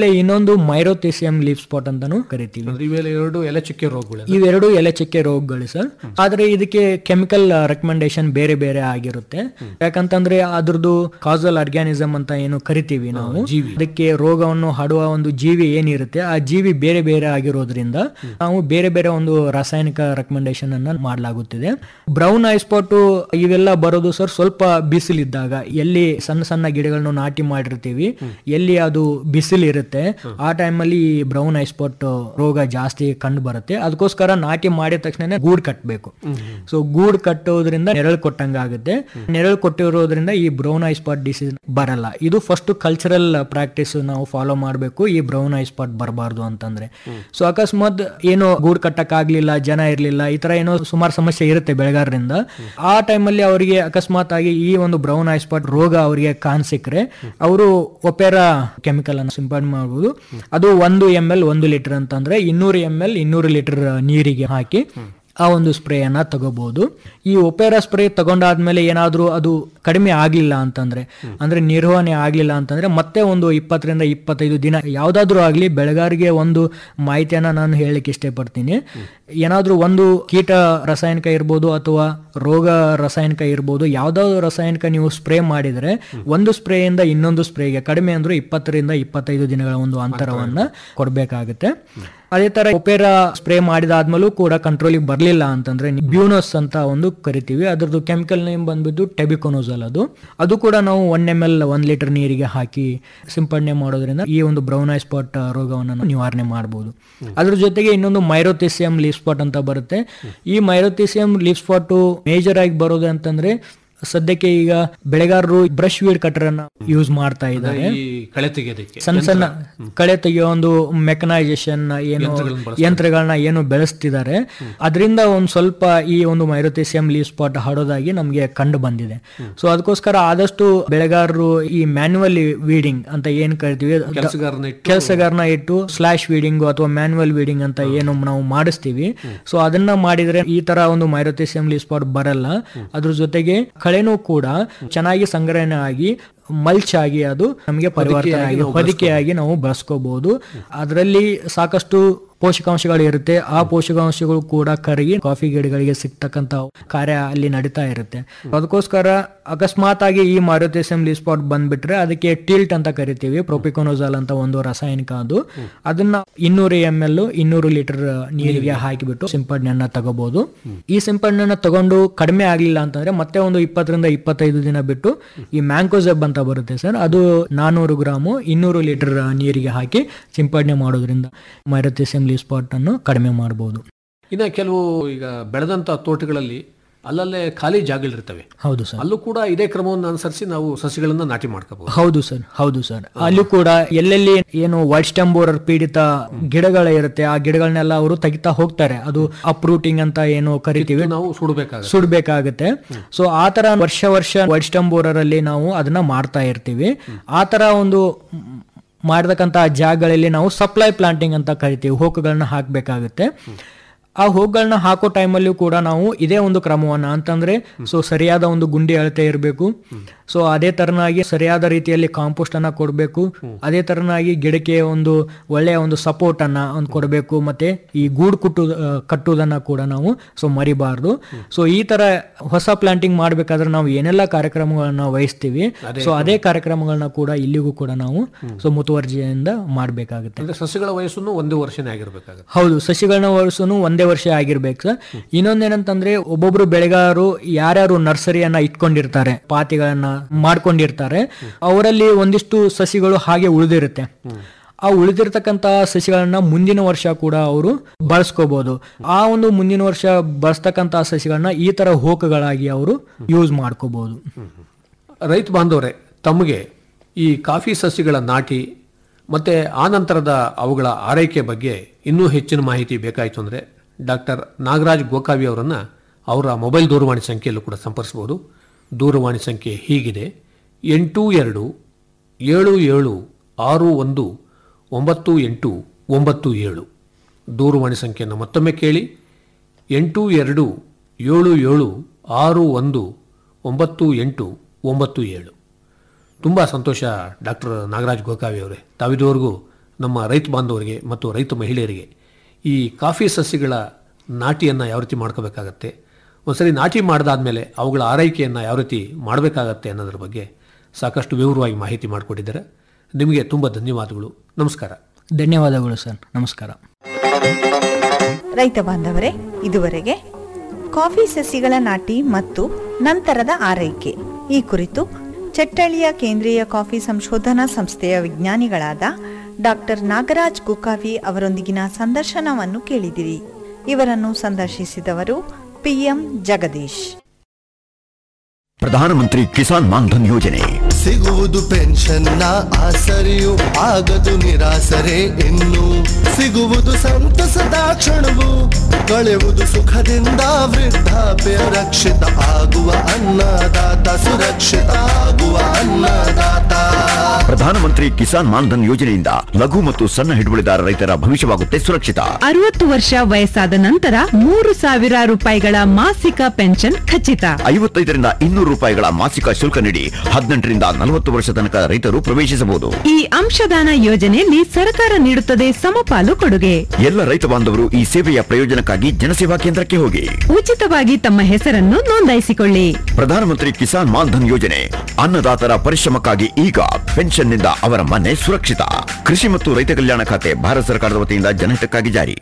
Speaker 7: ಆಮೇಲೆ ಇನ್ನೊಂದು ಮೈರೋಥಿಸಿಯಂ ಲೀಫ್ ಸ್ಪಾಟ್ ಅಂತಾನು ಕರಿತೀವಿ
Speaker 6: ಅಂದ್ರೆ ಇವೆಲ್ಲ ಎರಡು ಎಲೆ ಚುಕ್ಕೆ ರೋಗಗಳು
Speaker 7: ಇವೆರಡು ಎಲೆ ಚಕ್ಕೆ ರೋಗಗಳು ಸರ್ ಆದ್ರೆ ಇದಕ್ಕೆ ಕೆಮಿಕಲ್ ರೆಕಮೆಂಡೇಶನ್ ಬೇರೆ ಬೇರೆ ಆಗಿರುತ್ತೆ ಯಾಕಂತಂದ್ರೆ ಅದ್ರದ್ದು ಕಾಸಲ್ ಆರ್ಗ್ಯಾನಿಸಮ್ ಅಂತ ಏನು ಕರಿತೀವಿ ನಾವು ಅದಕ್ಕೆ ರೋಗವನ್ನು ಹಡುವ ಒಂದು ಜೀವಿ ಏನಿರುತ್ತೆ ಆ ಜೀವಿ ಬೇರೆ ಬೇರೆ ಆಗಿರೋದ್ರಿಂದ ನಾವು ಬೇರೆ ಬೇರೆ ಒಂದು ರಾಸಾಯನಿಕ ರೆಕಮೆಂಡೇಶನ್ ಅನ್ನ ಮಾಡಲಾಗುತ್ತಿದೆ ಬ್ರೌನ್ ಐಸ್ಪಾಟ್ ಇವೆಲ್ಲ ಬರೋದು ಸರ್ ಸ್ವಲ್ಪ ಬಿಸಿಲಿದ್ದಾಗ ಎಲ್ಲಿ ಸಣ್ಣ ಸಣ್ಣ ಗಿಡಗಳನ್ನು ನಾಟಿ ಮಾಡಿರ್ತೀವಿ ಎಲ್ಲಿ ಅದು ಬಿಸಿಲು ಇರುತ್ತೆ ಆ ಟೈಮಲ್ಲಿ ಈ ಬ್ರೌನ್ ಐಸ್ಪಾಟ್ ರೋಗ ಜಾಸ್ತಿ ಕಂಡು ಬರುತ್ತೆ ಅದಕ್ಕೋಸ್ಕರ ನಾಟಿ ಮಾಡಿದ ತಕ್ಷಣ ಗೂಡ್ ಕಟ್ಟಬೇಕು ಸೊ ಗೂಡ್ ಕಟ್ಟೋದ್ರಿಂದ ನೆರಳು ಕೊಟ್ಟಂಗ ಆಗುತ್ತೆ ನೆರಳು ಕೊಟ್ಟಿರೋದ್ರಿಂದ ಈ ಬ್ರೌನ್ ಐಸ್ಪಾಟ್ ಡಿಸೀಸ್ ಬರಲ್ಲ ಇದು ಫಸ್ಟ್ ಕಲ್ಚರಲ್ ಪ್ರಾಕ್ಟೀಸ್ ನಾವು ಫಾಲೋ ಮಾಡಬೇಕು ಈ ಬ್ರೌನ್ ಐಸ್ಪಾಟ್ ಬರಬಾರ್ದು ಅಂತಂದ್ರೆ ಸೊ ಅಕಸ್ಮಾತ್ ಏನೋ ಗೂಡ್ ಕಟ್ಟಕ್ ಆಗ್ಲಿಲ್ಲ ಜನ ಇರ್ಲಿಲ್ಲ ಈ ತರ ಏನೋ ಸುಮಾರು ಸಮಸ್ಯೆ ಇರುತ್ತೆ ಬೆಳೆಗಾರರಿಂದ ಆ ಟೈಮಲ್ಲಿ ಅವರಿಗೆ ಅಕಸ್ಮಾತ್ ಆಗಿ ಈ ಒಂದು ಬ್ರೌನ್ ಐಸ್ಪಾಟ್ ರೋಗ ಅವರಿಗೆ ಕಾಣಿಸಿಕ್ರೆ ಅವರು ಒಪೆರಾ ಕೆಮಿಕಲ್ ಅನ್ನು ಸಿಂಪಡಣೆ ಮಾಡಬಹುದು ಅದು ಒಂದು ಎಂ ಎಲ್ ಒಂದು ಲೀಟರ್ ಅಂತಂದ್ರೆ ಇನ್ನೂರು ಎಂ ಎಲ್ ಇನ್ನೂರು ಲೀಟರ್ ನೀರಿಗೆ ಹಾಕಿ ಆ ಒಂದು ಸ್ಪ್ರೇಯನ್ನ ತಗೋಬಹುದು ಈ ಒಪೆರಾ ಸ್ಪ್ರೇ ತಗೊಂಡಾದ್ಮೇಲೆ ಏನಾದ್ರೂ ಅದು ಕಡಿಮೆ ಆಗ್ಲಿಲ್ಲ ಅಂತಂದ್ರೆ ಅಂದ್ರೆ ನಿರ್ವಹಣೆ ಆಗ್ಲಿಲ್ಲ ಅಂತಂದ್ರೆ ಮತ್ತೆ ಒಂದು ಇಪ್ಪತ್ತರಿಂದ ಇಪ್ಪತ್ತೈದು ದಿನ ಯಾವ್ದಾದ್ರೂ ಆಗ್ಲಿ ಬೆಳೆಗಾರಿಗೆ ಒಂದು ಮಾಹಿತಿಯನ್ನ ನಾನು ಹೇಳಲಿಕ್ಕೆ ಇಷ್ಟಪಡ್ತೀನಿ ಏನಾದ್ರೂ ಒಂದು ಕೀಟ ರಾಸಾಯನಿಕ ಇರ್ಬೋದು ಅಥವಾ ರೋಗ ರಾಸಾಯನಿಕ ಇರ್ಬೋದು ಯಾವ್ದಾದ್ರು ರಾಸಾಯನಿಕ ನೀವು ಸ್ಪ್ರೇ ಮಾಡಿದ್ರೆ ಒಂದು ಸ್ಪ್ರೇಯಿಂದ ಇನ್ನೊಂದು ಸ್ಪ್ರೇಗೆ ಕಡಿಮೆ ಅಂದ್ರೂ ಇಪ್ಪತ್ತರಿಂದ ಇಪ್ಪತ್ತೈದು ದಿನಗಳ ಒಂದು ಅಂತರವನ್ನ ಕೊಡ್ಬೇಕಾಗುತ್ತೆ ಅದೇ ತರ ಒಪೇರಾ ಸ್ಪ್ರೇ ಮಾಡಿದಾದ್ಮೇಲೂ ಕೂಡ ಕಂಟ್ರೋಲಿಗೆ ಬರಲಿಲ್ಲ ಅಂತಂದ್ರೆ ಬ್ಯೂನಸ್ ಅಂತ ಒಂದು ಕರಿತೀವಿ ಅದ್ರದ್ದು ಕೆಮಿಕಲ್ ನೇಮ್ ಬಂದ್ಬಿಟ್ಟು ಟೆಬಿಕೊನೋಸಲ್ ಅದು ಅದು ಕೂಡ ನಾವು ಒನ್ ಎಮ್ ಎಲ್ ಒಂದ್ ಲೀಟರ್ ನೀರಿಗೆ ಹಾಕಿ ಸಿಂಪಡಣೆ ಮಾಡೋದ್ರಿಂದ ಈ ಒಂದು ಬ್ರೌನ್ ಐ ಸ್ಪಾಟ್ ರೋಗವನ್ನು ನಾವು ನಿವಾರಣೆ ಮಾಡಬಹುದು ಅದ್ರ ಜೊತೆಗೆ ಇನ್ನೊಂದು ಮೈರೋಥಿಸಿಯಂ ಲೀಫ್ ಸ್ಪಾಟ್ ಅಂತ ಬರುತ್ತೆ ಈ ಮೈರೋಥಿಸಿಯಂ ಲೀಫ್ ಸ್ಪಾಟ್ ಮೇಜರ್ ಆಗಿ ಬರೋದು ಅಂತಂದ್ರೆ ಸದ್ಯಕ್ಕೆ ಈಗ ಬೆಳೆಗಾರರು ಬ್ರಷ್ ವೀಡ್ ಕಟರ್ ಅನ್ನ ಯೂಸ್ ಮಾಡ್ತಾ ಇದ್ದಾರೆ
Speaker 6: ಈ ಕಳೆ ತೆಗೆಯೋದಕ್ಕೆ
Speaker 7: ಸಣ್ಣ ಸಣ್ಣ ಕಳೆ ತೆಗೆಯೋ ಒಂದು ಮೆಕನೈಸೇಷನ್ ಏನು ಯಂತ್ರಗಳನ್ನ ಏನು ಬೆಳೆಸ್ತಿದ್ದಾರೆ ಅದರಿಂದ ಒಂದು ಸ್ವಲ್ಪ ಈ ಒಂದು ಮೈರೋಥಿಸಿಯಂ ಲೀವ್ ಸ್ಪಾಟ್ ಹರಡೋದಾಗಿ ನಮಗೆ ಕಂಡು ಬಂದಿದೆ ಸೊ ಅದಕ್ಕೋಸ್ಕರ ಆದಷ್ಟು ಬೆಳೆಗಾರರು ಈ ಮ್ಯಾನ್ಯುವಲ್ ವೀಡಿಂಗ್ ಅಂತ ಏನ್ ಕರಿತೀವಿ
Speaker 6: ಕೆಲಸಗಾರನ ಇಟ್ಟು
Speaker 7: ಕೆಲಸಗಾರನ ಇಟ್ಟು ಸ್ಲಾಶ್ ವೀಡಿಂಗ್ ಅಥವಾ ಮ್ಯಾನ್ಯುವಲ್ ವೀಡಿಂಗ್ ಅಂತ ಏನು ನಾವು ಮಾಡಿಸ್ತೀವಿ ಸೊ ಅದನ್ನ ಮಾಡಿದ್ರೆ ಈ ತರ ಒಂದು ಮೈರೋಥಿಸಿಯಂ ಲೀವ್ ಸ್ಪಾಟ್ ಬರಲ್ಲ ಅದ್ರ ಜೊತೆಗೆ ಕಳೆನೂ ಕೂಡ ಚೆನ್ನಾಗಿ ಸಂಗ್ರಹಣೆ ಆಗಿ ಮಲ್ಚ್ ಆಗಿ ಅದು ನಮಗೆ ಪರಿವರ್ತನೆ ಆಗಿ ಹೊದಿಕೆಯಾಗಿ ನಾವು ಬಳಸ್ಕೋಬಹುದು ಅದರಲ್ಲಿ ಸಾಕಷ್ಟು ಪೋಷಕಾಂಶಗಳು ಇರುತ್ತೆ ಆ ಪೋಷಕಾಂಶಗಳು ಕೂಡ ಕರಗಿ ಕಾಫಿ ಗಿಡಗಳಿಗೆ ಸಿಗ್ತಕ್ಕಂತ ಕಾರ್ಯ ಅಲ್ಲಿ ನಡೀತಾ ಇರುತ್ತೆ ಅದಕ್ಕೋಸ್ಕರ ಅಕಸ್ಮಾತ್ ಆಗಿ ಈ ಮಾರುತೇಸಿಯಂ ಸ್ಪಾಟ್ ಬಂದ್ಬಿಟ್ರೆ ಅದಕ್ಕೆ ಟಿಲ್ಟ್ ಅಂತ ಕರಿತೀವಿ ಪ್ರೊಪಿಕೊನೋಜಾಲ್ ಅಂತ ಒಂದು ರಾಸಾಯನಿಕ ಅದು ಅದನ್ನ ಇನ್ನೂರು ಎಂ ಎಲ್ ಇನ್ನೂರು ಲೀಟರ್ ನೀರಿಗೆ ಹಾಕಿಬಿಟ್ಟು ಸಿಂಪಡಣೆಯನ್ನ ತಗೋಬಹುದು ಈ ಸಿಂಪಡಣೆಯನ್ನ ತಗೊಂಡು ಕಡಿಮೆ ಆಗ್ಲಿಲ್ಲ ಅಂತಂದ್ರೆ ಮತ್ತೆ ಒಂದು ಇಪ್ಪತ್ತರಿಂದ ಇಪ್ಪತ್ತೈದು ದಿನ ಬಿಟ್ಟು ಈ ಮ್ಯಾಂಕೋಸೆಬ್ ಅಂತ ಬರುತ್ತೆ ಸರ್ ಅದು ನಾನೂರು ಗ್ರಾಮು ಇನ್ನೂರು ಲೀಟರ್ ನೀರಿಗೆ ಹಾಕಿ ಸಿಂಪಡಣೆ ಮಾಡೋದ್ರಿಂದ ಮೈರಥಿಸಿಯಂ ಲೀವ್ ಸ್ಪಾಟ್ ಅನ್ನು ಕಡಿಮೆ ಮಾಡಬಹುದು
Speaker 6: ಇನ್ನ ಕೆಲವು ಈಗ ಬೆಳೆದಂತ ತೋಟಗಳಲ್ಲಿ ಅಲ್ಲಲ್ಲೇ ಖಾಲಿ ಜಾಗಗಳಿರ್ತವೆ
Speaker 7: ಹೌದು ಸರ್
Speaker 6: ಅಲ್ಲೂ ಕೂಡ ಇದೇ ಕ್ರಮವನ್ನು ಅನುಸರಿಸಿ ನಾವು ಸಸಿಗಳನ್ನ ನಾಟಿ ಮಾಡ್ಕೋಬಹುದು
Speaker 7: ಹೌದು ಸರ್ ಹೌದು ಸರ್ ಅಲ್ಲಿ ಕೂಡ ಎಲ್ಲೆಲ್ಲಿ ಏನು ವೈಟ್ ಸ್ಟಂಬೋರರ್ ಪೀಡಿತ ಗಿಡಗಳ ಇರುತ್ತೆ ಆ ಗಿಡಗಳನ್ನೆಲ್ಲ ಅವರು ತೆಗಿತಾ ಹೋಗ್ತಾರೆ ಅದು ಅಪ್ರೂಟಿಂಗ್ ಅಂತ ಏನು ಕರಿತೀವಿ
Speaker 6: ನಾವು ಸುಡಬೇಕಾಗುತ್ತೆ
Speaker 7: ಸುಡ್ಬೇಕಾಗತ್ತೆ ಸೊ ಆ ತರ ವರ್ಷ ವರ್ಷ ವೈಟ್ ಸ್ಟಂಬೋರರ್ ಅಲ್ಲಿ ನಾವು ಅದನ್ನ ಮಾಡ್ತಾ ಇರ್ತೀವಿ ಆ ತರ ಒಂದು ಮ್, ಮಾಡ್ತಕ್ಕಂತ ಜಾಗಗಳಲ್ಲಿ ನಾವು ಸಪ್ಲೈ ಪ್ಲಾಂಟಿಂಗ್ ಅಂತ ಕರಿತೀವಿ ಹೋಕುಗಳನ್ನ ಹಾಕ್ಬೇಕಾಗುತ್ತೆ ಆ ಹೋಗ್ಗಳನ್ನ ಹಾಕೋ ಟೈಮಲ್ಲಿಯೂ ಕೂಡ ನಾವು ಇದೇ ಒಂದು ಕ್ರಮವನ್ನ ಅಂತಂದ್ರೆ ಸೊ ಸರಿಯಾದ ಒಂದು ಗುಂಡಿ ಅಳತೆ ಇರಬೇಕು ಸೊ ಅದೇ ತರನಾಗಿ ಸರಿಯಾದ ರೀತಿಯಲ್ಲಿ ಕಾಂಪೋಸ್ಟ್ ಅನ್ನ ಕೊಡಬೇಕು ಅದೇ ತರನಾಗಿ ಗಿಡಕ್ಕೆ ಒಂದು ಒಳ್ಳೆಯ ಒಂದು ಸಪೋರ್ಟ್ ಅನ್ನ ಒಂದು ಕೊಡಬೇಕು ಮತ್ತೆ ಈ ಗೂಡು ಕುಟ್ಟು ಆ, ಕಟ್ಟುವುದನ್ನ ಕೂಡ ನಾವು ಸೊ ಮರಿಬಾರ್ದು ಸೊ ಈ ತರ ಹೊಸ ಪ್ಲಾಂಟಿಂಗ್ ಮಾಡ್ಬೇಕಾದ್ರೆ ನಾವು ಏನೆಲ್ಲ ಕಾರ್ಯಕ್ರಮಗಳನ್ನ ವಹಿಸ್ತೀವಿ ಸೊ ಅದೇ ಕಾರ್ಯಕ್ರಮಗಳನ್ನ ಕೂಡ ಇಲ್ಲಿಗೂ ಕೂಡ ನಾವು ಸೊ ಮುತುವರ್ಜಿಯಿಂದ ಮಾಡ್ಬೇಕಾಗುತ್ತೆ
Speaker 6: ಅಂದ್ರೆ ಸಸಿಗಳ ವಯಸ್ಸನ್ನು ಒಂದೇ ವರ್ಷನೇ ಆಗಿರ್ಬೇಕಾಗುತ್ತೆ
Speaker 7: ಹೌದು ಸಸಿಗಳನ್ನ ವರ್ಷನು ಒಂದೇ ವರ್ಷ ಆಗಿರ್ಬೇಕು ಸರ್ ಇನ್ನೊಂದೇನಂತಂದ್ರೆ ಒಬ್ಬೊಬ್ರು ಬೆಳೆಗಾರರು ಯಾರ್ಯಾರು ನರ್ಸರಿಯನ್ನ ಇಟ್ಕೊಂಡಿರ್ತಾರೆ ಪಾತಿಗಳನ್ನ ಮಾಡ್ಕೊಂಡಿರ್ತಾರೆ ಅವರಲ್ಲಿ ಒಂದಿಷ್ಟು ಸಸಿಗಳು ಹಾಗೆ ಉಳಿದಿರುತ್ತೆ ಆ ಉಳಿದಿರ್ತಕ್ಕಂತ ಸಸಿಗಳನ್ನ ಮುಂದಿನ ವರ್ಷ ಕೂಡ ಅವರು ಬಳಸ್ಕೋಬಹುದು ಆ ಒಂದು ಮುಂದಿನ ವರ್ಷ ಬಳಸ್ತಕ್ಕಂತ ಸಸಿಗಳನ್ನ ಈ ತರ ಹೋಕಗಳಾಗಿ ಅವರು ಯೂಸ್ ಮಾಡ್ಕೋಬಹುದು
Speaker 6: ರೈತ ಬಾಂಧವರೇ ತಮಗೆ ಈ ಕಾಫಿ ಸಸಿಗಳ ನಾಟಿ ಮತ್ತೆ ಆ ನಂತರದ ಅವುಗಳ ಆರೈಕೆ ಬಗ್ಗೆ ಇನ್ನೂ ಹೆಚ್ಚಿನ ಮಾಹಿತಿ ಬೇಕಾಯಿತು ಅಂದರೆ ಡಾಕ್ಟರ್ ನಾಗರಾಜ್ ಗೋಕಾವಿ ಅವರನ್ನು ಅವರ ಮೊಬೈಲ್ ದೂರವಾಣಿ ಸಂಖ್ಯೆಯಲ್ಲೂ ಕೂಡ ಸಂಪರ್ಸ್ಬೋದು ದೂರವಾಣಿ ಸಂಖ್ಯೆ ಹೀಗಿದೆ ಎಂಟು ಎರಡು ಏಳು ಏಳು ಆರು ಒಂದು ಒಂಬತ್ತು ಎಂಟು ಒಂಬತ್ತು ಏಳು ದೂರವಾಣಿ ಸಂಖ್ಯೆಯನ್ನು ಮತ್ತೊಮ್ಮೆ ಕೇಳಿ ಎಂಟು ಎರಡು ಏಳು ಏಳು ಆರು ಒಂದು ಒಂಬತ್ತು ಎಂಟು ಒಂಬತ್ತು ಏಳು ತುಂಬ ಸಂತೋಷ ಡಾಕ್ಟರ್ ನಾಗರಾಜ್ ಗೋಕಾವಿ ಅವರೇ ತಾವಿದುವರೆಗೂ ನಮ್ಮ ರೈತ ಬಾಂಧವರಿಗೆ ಮತ್ತು ರೈತ ಮಹಿಳೆಯರಿಗೆ ಈ ಕಾಫಿ ಸಸ್ಯಗಳ ನಾಟಿಯನ್ನು ಯಾವ ರೀತಿ ಮಾಡ್ಕೋಬೇಕಾಗತ್ತೆ ಒಂದ್ಸರಿ ನಾಟಿ ಮಾಡಿದಾದ್ಮೇಲೆ ಅವುಗಳ ಆರೈಕೆಯನ್ನು ಯಾವ ರೀತಿ ಮಾಡಬೇಕಾಗತ್ತೆ ಅನ್ನೋದ್ರ ಬಗ್ಗೆ ಸಾಕಷ್ಟು ವಿವರವಾಗಿ ಮಾಹಿತಿ ಮಾಡಿಕೊಟ್ಟಿದ್ದಾರೆ ನಿಮಗೆ ತುಂಬ ಧನ್ಯವಾದಗಳು ನಮಸ್ಕಾರ
Speaker 7: ಧನ್ಯವಾದಗಳು ಸರ್ ನಮಸ್ಕಾರ
Speaker 5: ರೈತ ಬಾಂಧವರೇ ಇದುವರೆಗೆ ಕಾಫಿ ಸಸಿಗಳ ನಾಟಿ ಮತ್ತು ನಂತರದ ಆರೈಕೆ ಈ ಕುರಿತು ಚಟ್ಟಳ್ಳಿಯ ಕೇಂದ್ರೀಯ ಕಾಫಿ ಸಂಶೋಧನಾ ಸಂಸ್ಥೆಯ ವಿಜ್ಞಾನಿಗಳಾದ ಡಾಕ್ಟರ್ ನಾಗರಾಜ್ ಗುಕಾವಿ ಅವರೊಂದಿಗಿನ ಸಂದರ್ಶನವನ್ನು ಕೇಳಿದಿರಿ ಇವರನ್ನು ಸಂದರ್ಶಿಸಿದವರು ಪಿಎಂ ಜಗದೀಶ್
Speaker 8: ಪ್ರಧಾನಮಂತ್ರಿ ಕಿಸಾನ್ ಮಾನ್ಧನ್ ಯೋಜನೆ
Speaker 9: ಸಿಗುವುದು ಪೆನ್ಷನ್ನ ಆಸರೆಯು ಆಗದು ನಿರಾಸರೆ ಇನ್ನು ಸಿಗುವುದು ಸಂತಸದ ಕ್ಷಣವು ಕಳೆಯುವುದು ಸುಖದಿಂದ ವೃದ್ಧಾಪ್ಯ ರಕ್ಷಿತ ಆಗುವ ಅನ್ನದಾತ ಸುರಕ್ಷಿತ ಆಗುವ ಅನ್ನದಾತ
Speaker 8: ಪ್ರಧಾನಮಂತ್ರಿ ಕಿಸಾನ್ ಮಾನ್ಧನ್ ಯೋಜನೆಯಿಂದ ಲಘು ಮತ್ತು ಸಣ್ಣ ಹಿಡುವಳಿದಾರ ರೈತರ ಭವಿಷ್ಯವಾಗುತ್ತೆ ಸುರಕ್ಷಿತ
Speaker 1: ಅರವತ್ತು ವರ್ಷ ವಯಸ್ಸಾದ ನಂತರ ಮೂರು ಸಾವಿರ ರೂಪಾಯಿಗಳ ಮಾಸಿಕ ಪೆನ್ಷನ್ ಖಚಿತ
Speaker 8: ಐವತ್ತೈದರಿಂದ ಇನ್ನೂರು ರೂಪಾಯಿಗಳ ಮಾಸಿಕ ಶುಲ್ಕ ನೀಡಿ ಹದಿನೆಂಟರಿಂದ ನಲವತ್ತು ವರ್ಷ ತನಕ ರೈತರು ಪ್ರವೇಶಿಸಬಹುದು
Speaker 1: ಈ ಅಂಶದಾನ ಯೋಜನೆಯಲ್ಲಿ ಸರ್ಕಾರ ನೀಡುತ್ತದೆ ಸಮಪಾಲು ಕೊಡುಗೆ
Speaker 8: ಎಲ್ಲ ರೈತ ಬಾಂಧವರು ಈ ಸೇವೆಯ ಪ್ರಯೋಜನಕ್ಕಾಗಿ ಜನಸೇವಾ ಕೇಂದ್ರಕ್ಕೆ ಹೋಗಿ
Speaker 1: ಉಚಿತವಾಗಿ ತಮ್ಮ ಹೆಸರನ್ನು ನೋಂದಾಯಿಸಿಕೊಳ್ಳಿ
Speaker 8: ಪ್ರಧಾನಮಂತ್ರಿ ಕಿಸಾನ್ ಮಾನ್ಧನ್ ಯೋಜನೆ ಅನ್ನದಾತರ ಪರಿಶ್ರಮಕ್ಕಾಗಿ ಈಗ ಪೆನ್ಷನ್ನಿಂದ ಅವರ ಮನೆ ಸುರಕ್ಷಿತ ಕೃಷಿ ಮತ್ತು ರೈತ ಕಲ್ಯಾಣ ಖಾತೆ ಭಾರತ ಸರ್ಕಾರದ ವತಿಯಿಂದ ಜನಹಿತಕ್ಕಾಗಿ ಜಾರಿ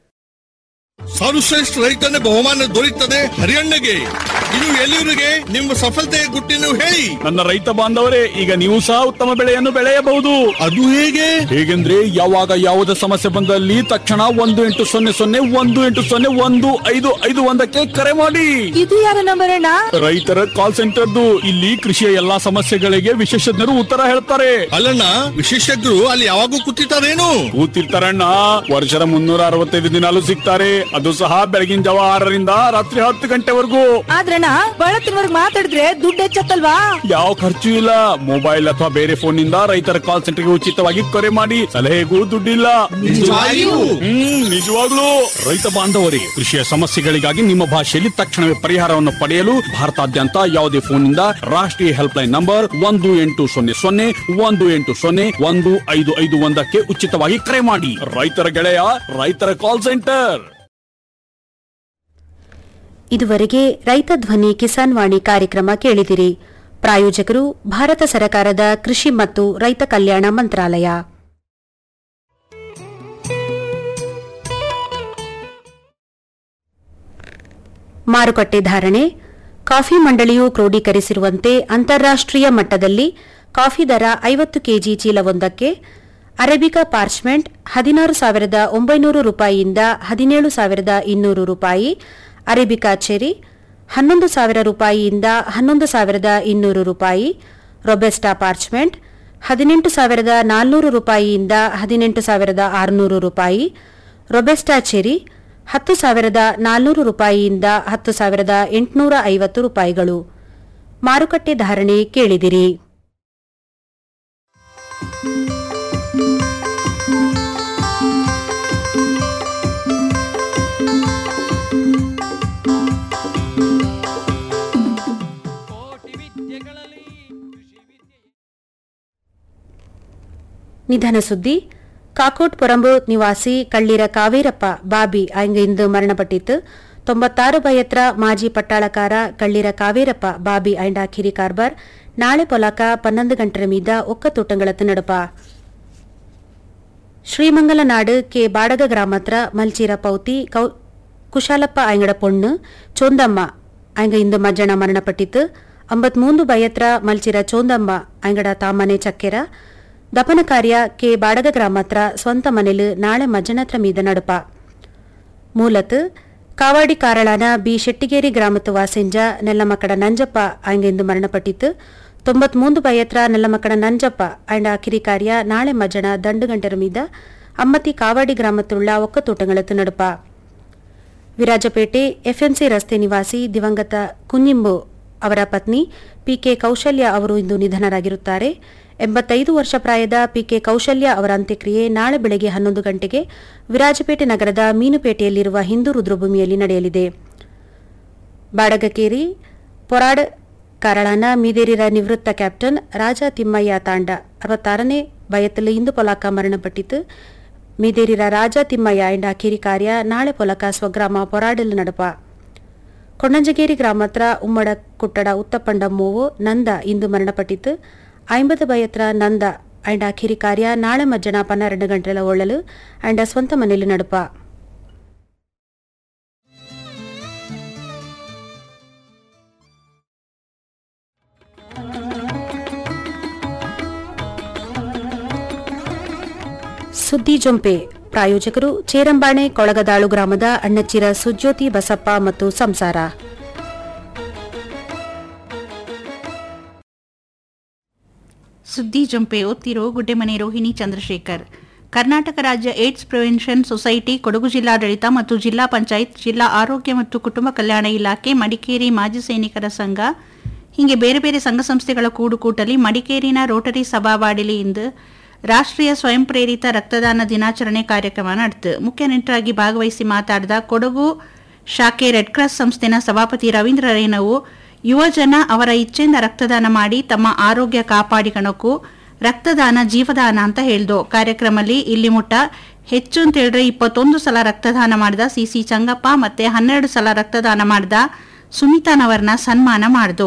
Speaker 10: ಸರ್ವಶ್ರೇಷ್ಠ ರೈತನ ಬಹುಮಾನ ದೊರೆಯುತ್ತದೆ ಹರಿಯಣ್ಣಗೆ ಇದು ಎಲ್ಲಿವರಿಗೆ ನಿಮ್ಮ ಸಫಲತೆಯ ಗುಟ್ಟಿನ ಹೇಳಿ
Speaker 11: ನನ್ನ ರೈತ ಬಾಂಧವರೇ ಈಗ ನೀವು ಸಹ ಉತ್ತಮ ಬೆಳೆಯನ್ನು ಬೆಳೆಯಬಹುದು
Speaker 10: ಅದು ಹೇಗೆ
Speaker 11: ಹೇಗೆಂದ್ರೆ ಯಾವಾಗ ಯಾವುದೇ ಸಮಸ್ಯೆ ಬಂದಲ್ಲಿ ತಕ್ಷಣ ಒಂದು ಎಂಟು ಸೊನ್ನೆ ಸೊನ್ನೆ ಒಂದು ಎಂಟು ಸೊನ್ನೆ ಒಂದು ಐದು ಐದು ಒಂದಕ್ಕೆ ಕರೆ ಮಾಡಿ
Speaker 2: ಇದು ಯಾರ ನಂಬರ್ ಅಣ್ಣ
Speaker 11: ರೈತರ ಕಾಲ್ ಸೆಂಟರ್ದು ಇಲ್ಲಿ ಕೃಷಿಯ ಎಲ್ಲಾ ಸಮಸ್ಯೆಗಳಿಗೆ ವಿಶೇಷಜ್ಞರು ಉತ್ತರ ಹೇಳ್ತಾರೆ
Speaker 10: ಅಲ್ಲಣ್ಣ ವಿಶೇಷಜ್ಞರು ಅಲ್ಲಿ ಯಾವಾಗೂ ಕೂತಿರ್ತಾರೇನು
Speaker 11: ಕೂತಿರ್ತಾರಣ್ಣ ವರ್ಷದ ಮುನ್ನೂರ ಅರವತ್ತೈದು ದಿನಾಲು ಸಿಗ್ತಾರೆ ಅದು ಸಹ ಬೆಳಗಿನ ಜಾವ ಆರರಿಂದ ರಾತ್ರಿ ಹತ್ತು ಗಂಟೆವರೆಗೂ
Speaker 2: ಆದ್ರಣ್ಣ ಬಳತ್ತಿನವರ್ಗ್ ಮಾತಾಡಿದ್ರೆ ದುಡ್ಡು ಹೆಚ್ಚತ್ತಲ್ವಾ
Speaker 11: ಯಾವ ಖರ್ಚು ಇಲ್ಲ ಮೊಬೈಲ್ ಅಥವಾ ಬೇರೆ ಫೋನ್ ನಿಂದ ರೈತರ ಕಾಲ್ ಸೆಂಟರ್ಗೆ ಉಚಿತವಾಗಿ ಕರೆ ಮಾಡಿ ಸಲಹೆಗೂ ದುಡ್ಡಿಲ್ಲ
Speaker 10: ನಿಜವಾಗಿಯೂ?
Speaker 11: ಹ್ಮ್ ನಿಜವಾಗ್ಲೂ ರೈತ ಬಾಂಧವರಿಗೆ ಕೃಷಿಯ ಸಮಸ್ಯೆಗಳಿಗಾಗಿ ನಿಮ್ಮ ಭಾಷೆಯಲ್ಲಿ ತಕ್ಷಣವೇ ಪರಿಹಾರವನ್ನು ಪಡೆಯಲು ಭಾರತಾದ್ಯಂತ ಯಾವುದೇ ಫೋನ್ ನಿಂದ ರಾಷ್ಟ್ರೀಯ ಹೆಲ್ಪ್ ಲೈನ್ ನಂಬರ್ ಒಂದು ಎಂಟು ಸೊನ್ನೆ ಸೊನ್ನೆ ಒಂದು ಎಂಟು ಸೊನ್ನೆ ಒಂದು ಐದು ಐದು ಒಂದಕ್ಕೆ ಉಚಿತವಾಗಿ ಕರೆ ಮಾಡಿ ರೈತರ ಗೆಳೆಯ ರೈತರ ಕಾಲ್ ಸೆಂಟರ್
Speaker 3: ಇದುವರೆಗೆ ರೈತ ಧ್ವನಿ ಕಿಸಾನ್ ವಾಣಿ ಕಾರ್ಯಕ್ರಮ ಕೇಳಿದಿರಿ ಪ್ರಾಯೋಜಕರು ಭಾರತ ಸರ್ಕಾರದ ಕೃಷಿ ಮತ್ತು ರೈತ ಕಲ್ಯಾಣ ಮಂತ್ರಾಲಯ ಮಾರುಕಟ್ಟೆ ಧಾರಣೆ ಕಾಫಿ ಮಂಡಳಿಯು ಕ್ರೋಢೀಕರಿಸಿರುವಂತೆ ಅಂತಾರಾಷ್ಟ್ರೀಯ ಮಟ್ಟದಲ್ಲಿ ಕಾಫಿ ದರ ಐವತ್ತು ಕೆಜಿ ಚೀಲವೊಂದಕ್ಕೆ ಅರೇಬಿಕಾ ಪಾರ್ಚ್ಮೆಂಟ್ ಹದಿನಾರು ಸಾವಿರದ ಒಂಬೈನೂರು ರೂಪಾಯಿಯಿಂದ ಹದಿನೇಳು ಸಾವಿರದ ಇನ್ನೂರು ರೂಪಾಯಿ ಅರೇಬಿಕಾ ಚೆರಿ ಹನ್ನೊಂದು ಸಾವಿರ ರೂಪಾಯಿಯಿಂದ ಹನ್ನೊಂದು ಸಾವಿರದ ಇನ್ನೂರು ರೂಪಾಯಿ ರೊಬೆಸ್ಟಾ ಪಾರ್ಚ್ಮೆಂಟ್ ಹದಿನೆಂಟು ಸಾವಿರದ ನಾಲ್ನೂರು ರೂಪಾಯಿಯಿಂದ ಹದಿನೆಂಟು ಸಾವಿರದ ಆರುನೂರು ರೂಪಾಯಿ ರೊಬೆಸ್ಟಾ ಚೆರಿ ಹತ್ತು ಸಾವಿರದ ನಾಲ್ನೂರು ರೂಪಾಯಿಯಿಂದ ಹತ್ತು ಸಾವಿರದ ಎಂಟುನೂರ ಐವತ್ತು ರೂಪಾಯಿಗಳು ಮಾರುಕಟ್ಟೆ ಧಾರಣೆ ಕೇಳಿದಿರಿ ನಿಧನ ಸುದ್ದಿ ಕಾಕೋಟ್ ಪೊರಂಬು ನಿವಾಸಿ ಕಳ್ಳೀರ ಕಾವೇರಪ್ಪ ಬಾಬಿ ಇಂದು ಮರಣಪಟ್ಟಿತ್ತು ತೊಂಬತ್ತಾರು ಬಯತ್ರ ಮಾಜಿ ಪಟ್ಟಾಳಕಾರ ಕಳ್ಳೀರ ಕಾವೇರಪ್ಪ ಬಾಬಿ ಐಂಡ ಕಿರಿ ಕಾರ್ಬಾರ್ ನಾಳೆ ಪೊಲಾಕ ಪನ್ನೊಂದು ಗಂಟರ ಮೀದ ಒಕ್ಕ ತೂಟಂಗಳತ್ತು ನಡುಪ ಶ್ರೀಮಂಗಲ ನಾಡು ಕೆ ಬಾಡಗ ಗ್ರಾಮತ್ರ ಮಲ್ಚೀರ ಪೌತಿ ಕೌ ಕುಶಾಲಪ್ಪ ಆಯಂಗಡ ಪೊಣ್ಣು ಚೋಂದಮ್ಮ ಆಯಂಗ ಇಂದು ಮಜ್ಜಣ ಮರಣಪಟ್ಟಿತ್ತು ಅಂಬತ್ಮೂಂದು ಬಯತ್ರ ಮಲ್ಚಿರ ಚೋಂದಮ್ಮ ಆಯಂಗಡ ತಾಮನೆ ಚಕ್ಕೆರ ದಪನ ಕಾರ್ಯ ಕೆ ಬಾಡಗ ಗ್ರಾಮತ್ರ ಸ್ವಂತ ಮನೆಲು ನಾಳೆ ಮಜ್ಜನತ್ರ ಮೀದ ನಡುಪ ಮೂಲತ್ ಕಾವಾಡಿ ಕಾರಳಾನ ಬಿ ಶೆಟ್ಟಿಗೇರಿ ಗ್ರಾಮತ್ತು ವಾಸೆಂಜ ನೆಲ್ಲಮಕ್ಕಡ ನಂಜಪ್ಪ ಆಯಂಗೆಂದು ಮರಣಪಟ್ಟಿತ್ತು ತೊಂಬತ್ಮೂಂದು ಬಯತ್ರ ನೆಲ್ಲಮಕ್ಕಡ ನಂಜಪ್ಪ ಆಂಡ ಕಿರಿ ಕಾರ್ಯ ನಾಳೆ ಮಜ್ಜಣ ದಂಡು ಗಂಟರ ಮೀದ ಅಮ್ಮತಿ ಕಾವಾಡಿ ಗ್ರಾಮತ್ತುಳ್ಳ ಒಕ್ಕತೋಟಗಳತ್ತು ನಡುಪ ವಿರಾಜಪೇಟೆ ಎಫ್ಎಂಸಿ ರಸ್ತೆ ನಿವಾಸಿ ದಿವಂಗತ ಕುഞ്ഞിಂಬು ಅವರ ಪತ್ನಿ ಪಿಕೆ ಕೌಶಲ್ಯ ಅವರು ಇಂದು ನಿಧನರಾಗಿರುತ್ತಾರೆ ಎಂಬತ್ತೈದು ವರ್ಷ ಪ್ರಾಯದ ಪಿಕೆ ಕೌಶಲ್ಯ ಅವರ ಅಂತ್ಯಕ್ರಿಯೆ ನಾಳೆ ಬೆಳಗ್ಗೆ ಹನ್ನೊಂದು ಗಂಟೆಗೆ ವಿರಾಜಪೇಟೆ ನಗರದ ಮೀನುಪೇಟೆಯಲ್ಲಿರುವ ಹಿಂದೂ ರುದ್ರಭೂಮಿಯಲ್ಲಿ ನಡೆಯಲಿದೆ ಬಾಡಗಕೇರಿ ಪೊರಾಡ್ ಕಾರಳನ ಮೀದೇರಿರ ನಿವೃತ್ತ ಕ್ಯಾಪ್ಟನ್ ರಾಜ ತಿಮ್ಮಯ್ಯ ತಾಂಡ ಅರವತ್ತಾರನೇ ವಯತ್ತಲ್ಲಿ ಇಂದು ಪೊಲಕ ಮರಣಪಟ್ಟಿತು ಮೀದೇರಿರ ರಾಜ ತಿಮ್ಮಯ್ಯ ಎಂಡ ಕಿರಿ ಕಾರ್ಯ ನಾಳೆ ಪೊಲಕ ಸ್ವಗ್ರಾಮ ಪೊರಾಡಲ್ ನಡಪ ಕೊಣ್ಣಂಜಗೇರಿ ಗ್ರಾಮತ್ರ ಉಮ್ಮಡ ಕುಟ್ಟಡ ಉತ್ತಪಂಡ ಮೂವು ನಂದ ಇಂದು ಮರಣಪಟ್ಟಿತು ಐಂಬದು ಬಯತ್ರ ನಂದ ಅಂಡ ಕಿರಿ ಕಾರ್ಯ ನಾಳೆ ಮಧ್ಯಾಹ್ನ ಪನ್ನೆರಡು ಗಂಟೆಲ ಒಳ್ಳಲು ಅಂಡ ಸ್ವಂತ ಮನೆಯಲ್ಲಿ ನಡಪ ಸುದ್ದಿ ಜೊಂಪೆ ಪ್ರಾಯೋಜಕರು ಚೇರಂಬಾಣೆ ಕೊಳಗದಾಳು ಗ್ರಾಮದ ಅಣ್ಣಚ್ಚಿರ ಸುಜ್ಯೋತಿ ಬಸಪ್ಪ ಮತ್ತು ಸಂಸಾರ
Speaker 12: ಸುದ್ದಿ ಜಂಪೆ ಓದ್ತಿರೋ ಗುಡ್ಡೆಮನೆ ರೋಹಿಣಿ ಚಂದ್ರಶೇಖರ್ ಕರ್ನಾಟಕ ರಾಜ್ಯ ಏಡ್ಸ್ ಪ್ರಿವೆನ್ಷನ್ ಸೊಸೈಟಿ ಕೊಡಗು ಜಿಲ್ಲಾಡಳಿತ ಮತ್ತು ಜಿಲ್ಲಾ ಪಂಚಾಯತ್ ಜಿಲ್ಲಾ ಆರೋಗ್ಯ ಮತ್ತು ಕುಟುಂಬ ಕಲ್ಯಾಣ ಇಲಾಖೆ ಮಡಿಕೇರಿ ಮಾಜಿ ಸೈನಿಕರ ಸಂಘ ಹೀಗೆ ಬೇರೆ ಬೇರೆ ಸಂಘ ಸಂಸ್ಥೆಗಳ ಕೂಡುಕೂಟಲಿ ಮಡಿಕೇರಿನ ರೋಟರಿ ಸಭಾವಾಡಿಲಿ ಇಂದು ರಾಷ್ಟ್ರೀಯ ಸ್ವಯಂ ಪ್ರೇರಿತ ರಕ್ತದಾನ ದಿನಾಚರಣೆ ಕಾರ್ಯಕ್ರಮ ನಡೆತು ಮುಖ್ಯ ನೆಂಟರಾಗಿ ಭಾಗವಹಿಸಿ ಮಾತಾಡಿದ ಕೊಡಗು ಶಾಖೆ ರೆಡ್ ಕ್ರಾಸ್ ಸಂಸ್ಥೆನ ಸಭಾಪತಿ ರವೀಂದ್ರ ರೇನವು ಯುವಜನ ಅವರ ಇಚ್ಛೆಯಿಂದ ರಕ್ತದಾನ ಮಾಡಿ ತಮ್ಮ ಆರೋಗ್ಯ ಕಾಪಾಡಿಕಣಕ್ಕೂ ರಕ್ತದಾನ ಜೀವದಾನ ಅಂತ ಹೇಳ್ದು ಕಾರ್ಯಕ್ರಮದಲ್ಲಿ ಇಲ್ಲಿ ಮುಟ್ಟ ಹೆಚ್ಚು ಅಂತ ಹೇಳಿದ್ರೆ ಇಪ್ಪತ್ತೊಂದು ಸಲ ರಕ್ತದಾನ ಮಾಡಿದ ಸಿಸಿ ಚಂಗಪ್ಪ ಮತ್ತೆ ಹನ್ನೆರಡು ಸಲ ರಕ್ತದಾನ ಮಾಡಿದ ಸುಮಿತಾನವರನ್ನ ಸನ್ಮಾನ ಮಾಡಿದು